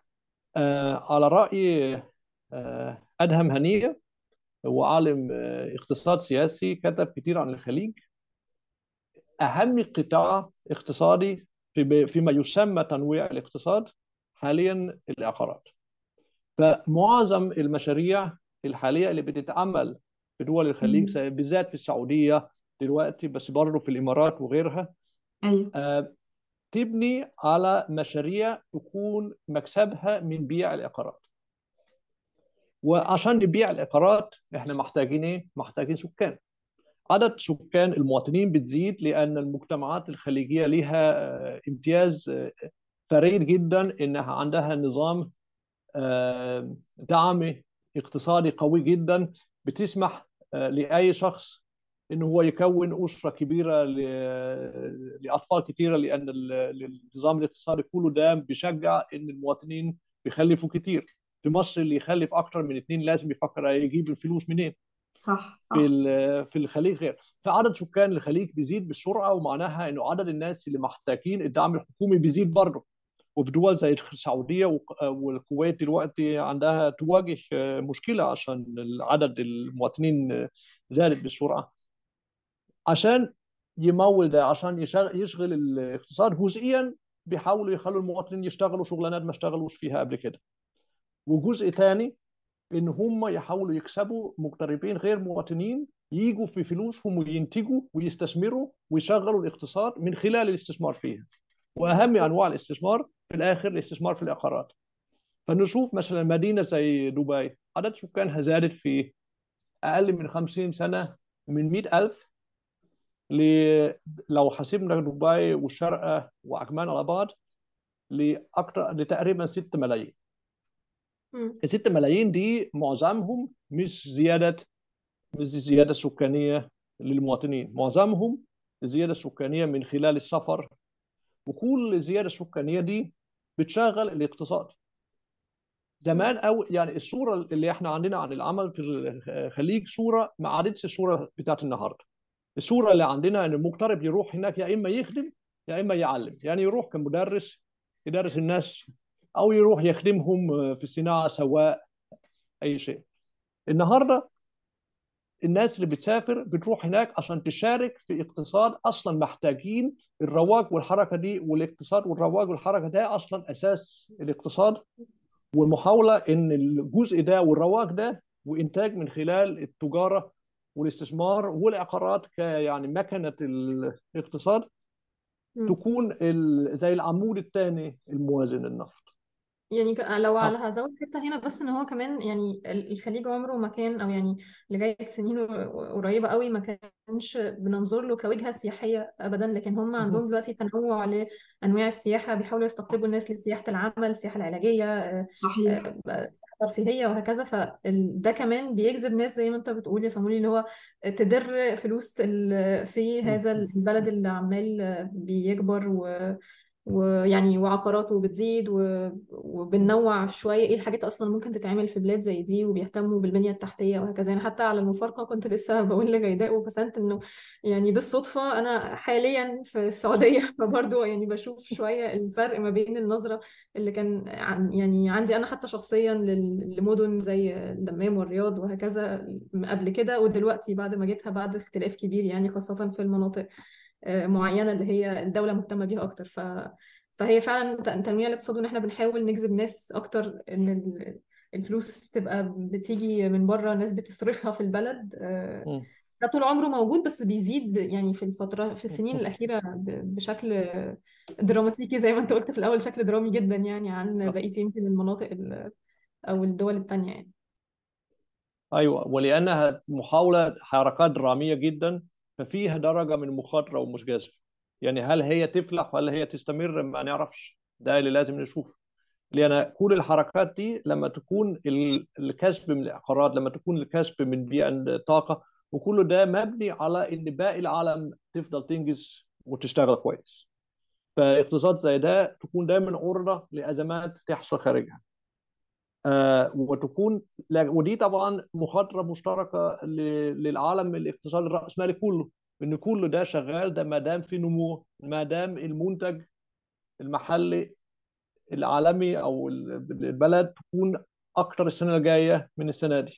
Speaker 4: رأي آه، أدهم هنية هو عالم آه، اقتصاد سياسي كتب كتير عن الخليج أهم قطاع اقتصادي في- فيما يسمى تنويع الاقتصاد حاليا العقارات فمعظم المشاريع الحالية اللي بتتعمل في دول الخليج بالذات في السعودية دلوقتي بس برضه في الإمارات وغيرها
Speaker 8: ايوه
Speaker 4: آه، تبني على مشاريع تكون مكسبها من بيع العقارات وعشان نبيع العقارات احنا محتاجين ايه؟ محتاجين سكان عدد سكان المواطنين بتزيد لأن المجتمعات الخليجية لها آه، امتياز آه، فريد جدا إنها عندها نظام آه، دعم اقتصادي قوي جدا بتسمح آه، لأي شخص إن هو يكون أسرة كبيرة ل- لأطفال كثيرة لأن ال- النظام الاقتصادي كله ده بيشجع إن المواطنين بيخلفوا كتير في مصر اللي يخلف أكتر من اثنين لازم يفكر يجيب الفلوس منين
Speaker 8: صح صح
Speaker 4: في ال- في الخليج غير فعدد سكان الخليج بيزيد بسرعه ومعناها انه عدد الناس اللي محتاجين الدعم الحكومي بيزيد برضه وفي دول زي السعوديه وق- والكويت دلوقتي عندها تواجه مشكله عشان عدد المواطنين زادت بسرعه عشان يمول ده عشان يشغل, يشغل الاقتصاد جزئيا بيحاولوا يخلوا المواطنين يشتغلوا شغلانات ما اشتغلوش فيها قبل كده وجزء ثاني ان هم يحاولوا يكسبوا مغتربين غير مواطنين يجوا في فلوسهم وينتجوا ويستثمروا ويشغلوا الاقتصاد من خلال الاستثمار فيها واهم انواع الاستثمار في الاخر الاستثمار في العقارات فنشوف مثلا مدينه زي دبي عدد سكانها زادت في اقل من 50 سنه من 100000 ل... لو حسبنا دبي والشارقه وعجمان على بعض لاكثر لتقريبا 6 ملايين
Speaker 3: مم.
Speaker 4: ال 6 ملايين دي معظمهم مش زياده مش زياده سكانيه للمواطنين معظمهم زياده سكانيه من خلال السفر وكل زياده سكانيه دي بتشغل الاقتصاد زمان او يعني الصوره اللي احنا عندنا عن العمل في الخليج صوره ما عادتش الصوره بتاعت النهارده الصوره اللي عندنا ان المغترب يروح هناك يا اما يخدم يا اما يعلم يعني يروح كمدرس يدرس الناس او يروح يخدمهم في الصناعه سواء اي شيء النهارده الناس اللي بتسافر بتروح هناك عشان تشارك في اقتصاد اصلا محتاجين الرواج والحركه دي والاقتصاد والرواج والحركه ده اصلا اساس الاقتصاد والمحاوله ان الجزء ده والرواج ده وانتاج من خلال التجاره والاستثمار والعقارات ك يعني مكنه الاقتصاد
Speaker 3: مم.
Speaker 4: تكون ال- زي العمود الثاني الموازن للنفط
Speaker 3: يعني ك- لو على
Speaker 4: اه
Speaker 3: هزود حتة هنا بس ان هو كمان يعني ال- الخليج عمره ما كان او يعني لغاية سنين قريبة قوي ما كانش بننظر له كوجهة سياحية ابدا لكن هم عندهم دلوقتي تنوع لانواع السياحة بيحاولوا يستقطبوا الناس لسياحة العمل السياحة العلاجية آه،
Speaker 8: صحيح
Speaker 3: آه، بقى السياحة الترفيهية وهكذا فده كمان بيجذب ناس زي ما انت بتقول يا صامولي اللي هو تدر فلوس ال- في هذا البلد اللي عمال بيكبر و ويعني وعقاراته بتزيد و... وبننوع شوية ايه الحاجات اصلا ممكن تتعمل في بلاد زي دي وبيهتموا بالبنية التحتية وهكذا يعني حتى على المفارقة كنت لسه بقول لغيداء وبسنت انه يعني بالصدفة انا حاليا في السعودية فبرضه يعني بشوف شوية الفرق ما بين النظرة اللي كان عن يعني عندي انا حتى شخصيا لل- لمدن زي الدمام والرياض وهكذا قبل كده ودلوقتي بعد ما جيتها بعد اختلاف كبير يعني خاصة في المناطق آه، معينة اللي هي الدولة مهتمة بيها أكتر ف... فهي فعلا ت- تنمية الاقتصاد وإن إحنا بنحاول نجذب ناس أكتر إن ال- الفلوس تبقى بتيجي من بره ناس بتصرفها في البلد آه،
Speaker 4: مم.
Speaker 3: ده طول عمره موجود بس بيزيد ب- يعني في الفترة في السنين الأخيرة ب- بشكل دراماتيكي زي ما أنت قلت في الأول شكل درامي جدا يعني عن بقية يمكن المناطق ال- أو الدول التانية يعني
Speaker 4: ايوه ولانها محاوله حركات دراميه جدا ففيها درجه من المخاطره ومش جاذب يعني هل هي تفلح ولا هي تستمر ما نعرفش ده اللي لازم نشوفه لأن كل الحركات دي لما تكون ال- الكسب من العقارات لما تكون الكسب من بيع الطاقة وكل ده مبني على إن باقي العالم تفضل تنجز وتشتغل كويس فاقتصاد زي ده تكون دايما عرضة لأزمات تحصل خارجها آه، وتكون لا- ودي طبعا مخاطره مشتركه ل- للعالم الاقتصاد الراسمالي كله ان كل ده شغال ده ما دام في نمو ما دام المنتج المحلي العالمي او ال- البلد تكون اكتر السنه الجايه من السنه دي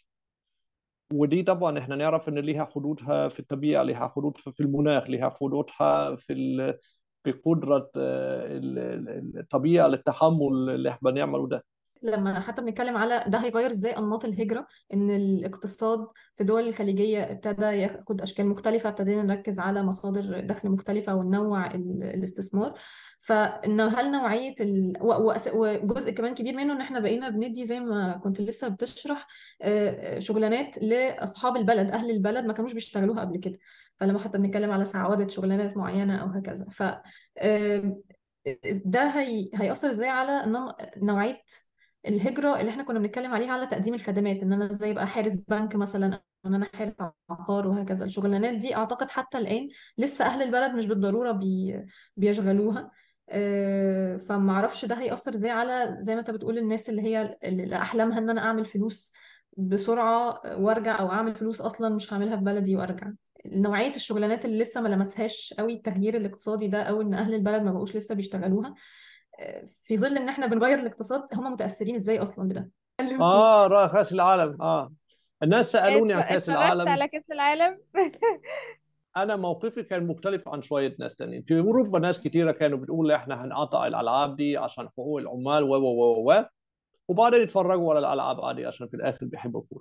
Speaker 4: ودي طبعا احنا نعرف ان ليها حدودها في الطبيعه ليها حدودها في المناخ ليها حدودها في ال- في قدره آه، ال- ال- الطبيعه للتحمل اللي احنا بنعمله ده
Speaker 3: لما حتى بنتكلم على ده هيغير ازاي انماط الهجره ان الاقتصاد في الدول الخليجيه ابتدى ياخد اشكال مختلفه ابتدينا نركز على مصادر دخل مختلفه وننوع ال- الاستثمار فان هل نوعيه ال... و- وأس- وجزء كمان كبير منه ان احنا بقينا بندي زي ما كنت لسه بتشرح آه، شغلانات لاصحاب البلد اهل البلد ما كانوش بيشتغلوها قبل كده فلما حتى بنتكلم على سعوده شغلانات معينه او هكذا ف آه، ده هي... هيأثر ازاي على نم... نوعيه الهجرة اللي احنا كنا بنتكلم عليها على تقديم الخدمات ان انا ازاي ابقى حارس بنك مثلا او ان انا حارس عقار وهكذا الشغلانات دي اعتقد حتى الآن لسه اهل البلد مش بالضرورة بي بيشغلوها آه، فما اعرفش ده هيأثر ازاي على زي ما انت بتقول الناس اللي هي اللي احلامها ان انا اعمل فلوس بسرعة وارجع او اعمل فلوس اصلا مش هعملها في بلدي وارجع نوعية الشغلانات اللي لسه ما لمسهاش قوي التغيير الاقتصادي ده او ان اهل البلد ما بقوش لسه بيشتغلوها في ظل ان احنا بنغير الاقتصاد هم متأثرين ازاي اصلا بده اتكلم فيه
Speaker 4: اه رأى كاس العالم اه الناس سالوني عن
Speaker 10: اتف-
Speaker 4: كاس
Speaker 10: اتفرجت
Speaker 4: العالم
Speaker 10: على كأس العالم
Speaker 4: انا موقفي كان مختلف عن شويه ناس تانيين في اوروبا ناس كتيره كانوا بتقول احنا هنقطع الالعاب دي عشان حقوق العمال و و و و وبعدين يتفرجوا على الالعاب عادي عشان في الاخر بيحبوا الكوره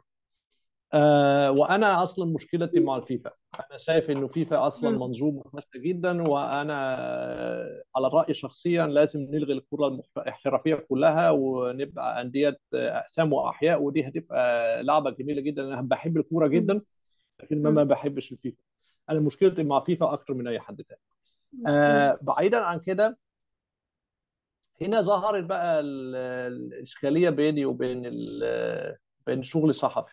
Speaker 4: آه وانا اصلا مشكلتي مع الفيفا انا شايف انه فيفا اصلا
Speaker 3: مم.
Speaker 4: منظومه فاسده جدا وانا آه، على الراي شخصيا لازم نلغي الكره المحت- الاحترافيه كلها ونبقى انديه آه، اقسام واحياء ودي هتبقى لعبه جميله جدا انا بحب الكوره
Speaker 3: مم.
Speaker 4: جدا لكن ما ما
Speaker 3: مم.
Speaker 4: بحبش الفيفا انا مشكلتي مع فيفا اكتر من اي حد تاني
Speaker 3: مم.
Speaker 4: آه بعيدا عن كده هنا ظهرت بقى ال- الاشكاليه بيني وبين ال- بين الشغل الصحفي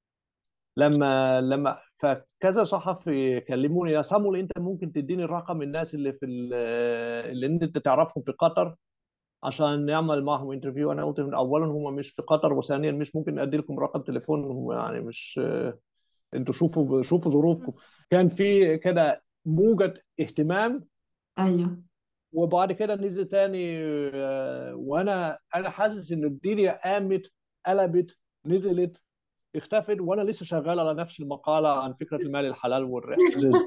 Speaker 4: لما لما فكذا صحفي كلموني يا صامول انت ممكن تديني الرقم الناس اللي في ال- اللي انت تعرفهم في قطر عشان نعمل معهم انترفيو انا قلت من اولا هم مش في قطر وثانيا مش ممكن ادي لكم رقم تليفونهم يعني مش انتوا شوفوا شوفوا ظروفكم كان في كده موجة اهتمام
Speaker 8: ايوه
Speaker 4: وبعد كده نزل تاني آه، وانا انا حاسس ان الدنيا قامت قلبت نزلت اختفت وانا لسه شغال على نفس المقاله عن فكره المال الحلال والرزق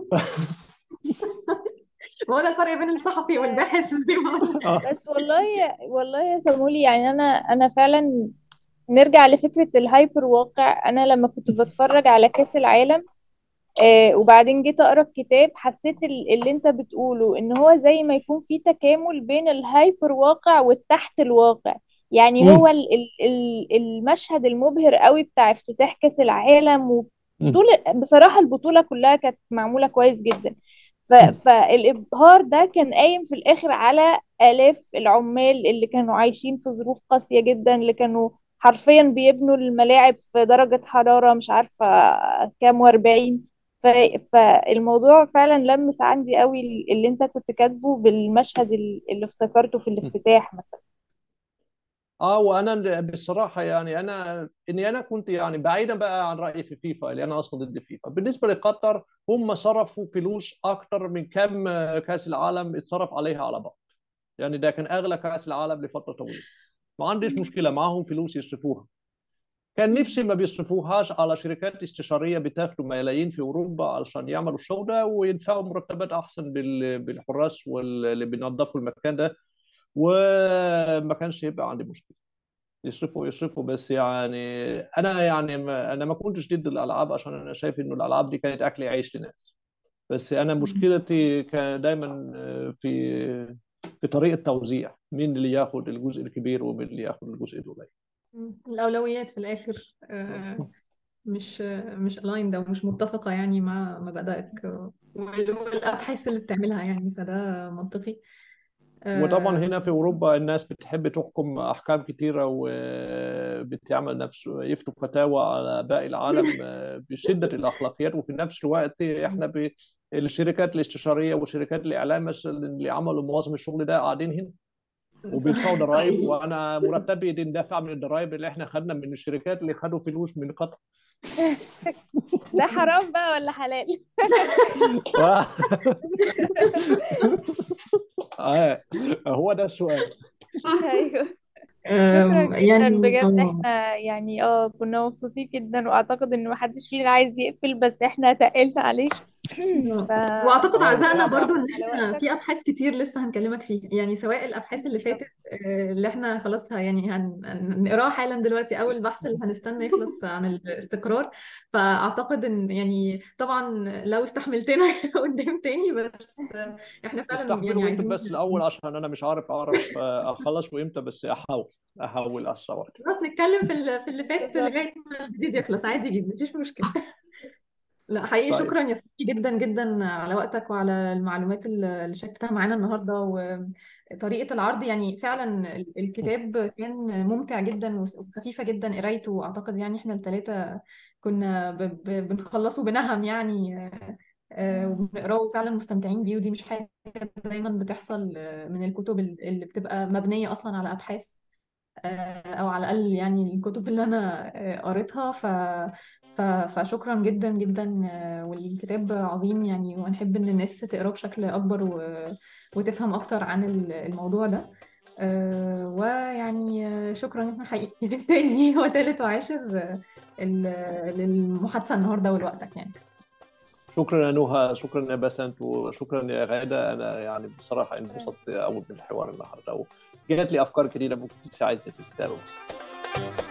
Speaker 3: هو ده الفرق بين الصحفي والباحث زي ما قلنا
Speaker 4: اه
Speaker 6: بس والله والله يا سمولي يعني انا انا فعلا نرجع لفكرة الهايبر واقع انا لما كنت بتفرج على كأس العالم آه وبعدين جيت اقرا الكتاب حسيت ال- اللي انت بتقوله ان هو زي ما يكون في تكامل بين الهايبر واقع والتحت الواقع يعني هو
Speaker 4: مم.
Speaker 6: ال ال ال المشهد المبهر قوي بتاع افتتاح كأس العالم
Speaker 4: مم.
Speaker 6: وبطولة بصراحة البطولة كلها كانت معمولة كويس جدا ف فالإبهار ده كان قايم في الآخر على آلاف العمال اللي كانوا عايشين في ظروف قاسية جدا اللي كانوا حرفيا بيبنوا الملاعب في درجة حرارة مش عارفة كام واربعين ف... فالموضوع فعلا لمس عندي قوي اللي انت كنت كاتبه بالمشهد اللي افتكرته في الافتتاح مثلا
Speaker 4: اه وانا بصراحه يعني انا اني انا كنت يعني بعيدا بقى عن رايي في فيفا اللي انا اصلا ضد فيفا بالنسبه لقطر هم صرفوا فلوس اكتر من كم كاس العالم اتصرف عليها على بعض يعني ده كان اغلى كاس العالم لفتره طويله ما عنديش مشكله معاهم فلوس يصرفوها كان نفسي ما بيصرفوهاش على شركات استشاريه بتاخدوا ملايين في اوروبا علشان يعملوا الشغل ده ويدفعوا مرتبات احسن بال- بالحراس واللي بينظفوا المكان ده وما كانش يبقى عندي مشكله يصرفوا يصرفوا بس يعني انا يعني ما انا ما كنتش ضد الالعاب عشان انا شايف انه الالعاب دي كانت اكل عيش لناس بس انا مشكلتي كان دايما في في طريقه توزيع مين اللي ياخد الجزء الكبير ومين اللي ياخد الجزء القليل
Speaker 3: الأولويات في الآخر آه، مش مش aligned أو مش متفقة يعني مع مبادئك آه، وال- والأبحاث اللي بتعملها يعني فده منطقي
Speaker 4: وطبعا
Speaker 3: آه،
Speaker 4: هنا في أوروبا الناس بتحب تحكم أحكام كتيرة وبتعمل نفس يفتوا فتاوى على باقي العالم بشدة الأخلاقيات وفي نفس الوقت إحنا ب... الشركات الاستشارية وشركات الإعلام مثلا اللي عملوا معظم الشغل ده قاعدين هنا وبيدفعوا ضرائب
Speaker 3: حقيقي
Speaker 4: وأنا مرتبي بيندفع من الضرائب اللي إحنا خدنا من الشركات اللي خدوا فلوس من قطر
Speaker 10: ده حرام بقى ولا حلال
Speaker 4: و- آه هو ده السؤال
Speaker 10: ايوه
Speaker 3: آم،
Speaker 10: شكرا جدا
Speaker 3: يعني
Speaker 10: بجد
Speaker 3: آه،
Speaker 10: احنا يعني اه كنا مبسوطين جدا واعتقد ان محدش فينا عايز يقفل بس احنا تقلنا عليك ف
Speaker 3: واعتقد
Speaker 4: آه
Speaker 3: عزائنا
Speaker 10: شكرا
Speaker 3: برضو ان
Speaker 10: على
Speaker 3: احنا
Speaker 10: وقتك
Speaker 3: في ابحاث كتير لسه هنكلمك فيها يعني سواء الابحاث اللي
Speaker 10: بالظبط
Speaker 3: فاتت آه، اللي احنا خلاص ه- يعني هن- هنقراها حالا دلوقتي او البحث اللي هنستنى يخلص عن الاستقرار فاعتقد ان يعني طبعا لو استحملتنا قدام تاني بس آه، احنا فعلا يعني
Speaker 4: استحملوا انت
Speaker 3: عايزين
Speaker 4: بس الاول عشان انا مش عارف اعرف آه، اخلص وامتى بس احاول احاول اصور
Speaker 3: خلاص نتكلم في ال- في اللي فات
Speaker 10: بالظبط
Speaker 3: لغايه ما الجديد يخلص عادي جدا مفيش مشكله لا حقيقي
Speaker 4: طيب
Speaker 3: شكرا يا صاحبي جدا جدا على وقتك وعلى المعلومات اللي اللي شاركتها معانا النهارده وطريقة العرض يعني فعلا ال- الكتاب كان ممتع جدا وس- وخفيفة جدا قرايته واعتقد يعني احنا الثلاثة كنا ب- ب- بنخلصه بنهم يعني آه، آه، وبنقراه فعلا مستمتعين بيه ودي مش حاجة دايما بتحصل آه، من الكتب اللي بتبقى مبنية اصلا على ابحاث آه، او على الاقل يعني الكتب اللي انا آه، قريتها ف... ف... فشكرا جدا جدا آه، والكتاب عظيم يعني ونحب ان الناس تقراه بشكل اكبر و... وتفهم اكتر عن ال- الموضوع ده آه، ويعني آه، شكرا حقيقي تاني هو تالت وعاشر آه، ال- للمحادثة النهارده ولوقتك يعني
Speaker 4: شكرا يا نهى شكرا يا بسنت وشكرا يا غادة انا يعني بصراحة انبسطت قوي بالحوار النهارده وجات لي افكار جديدة ممكن تساعدني في الكتابة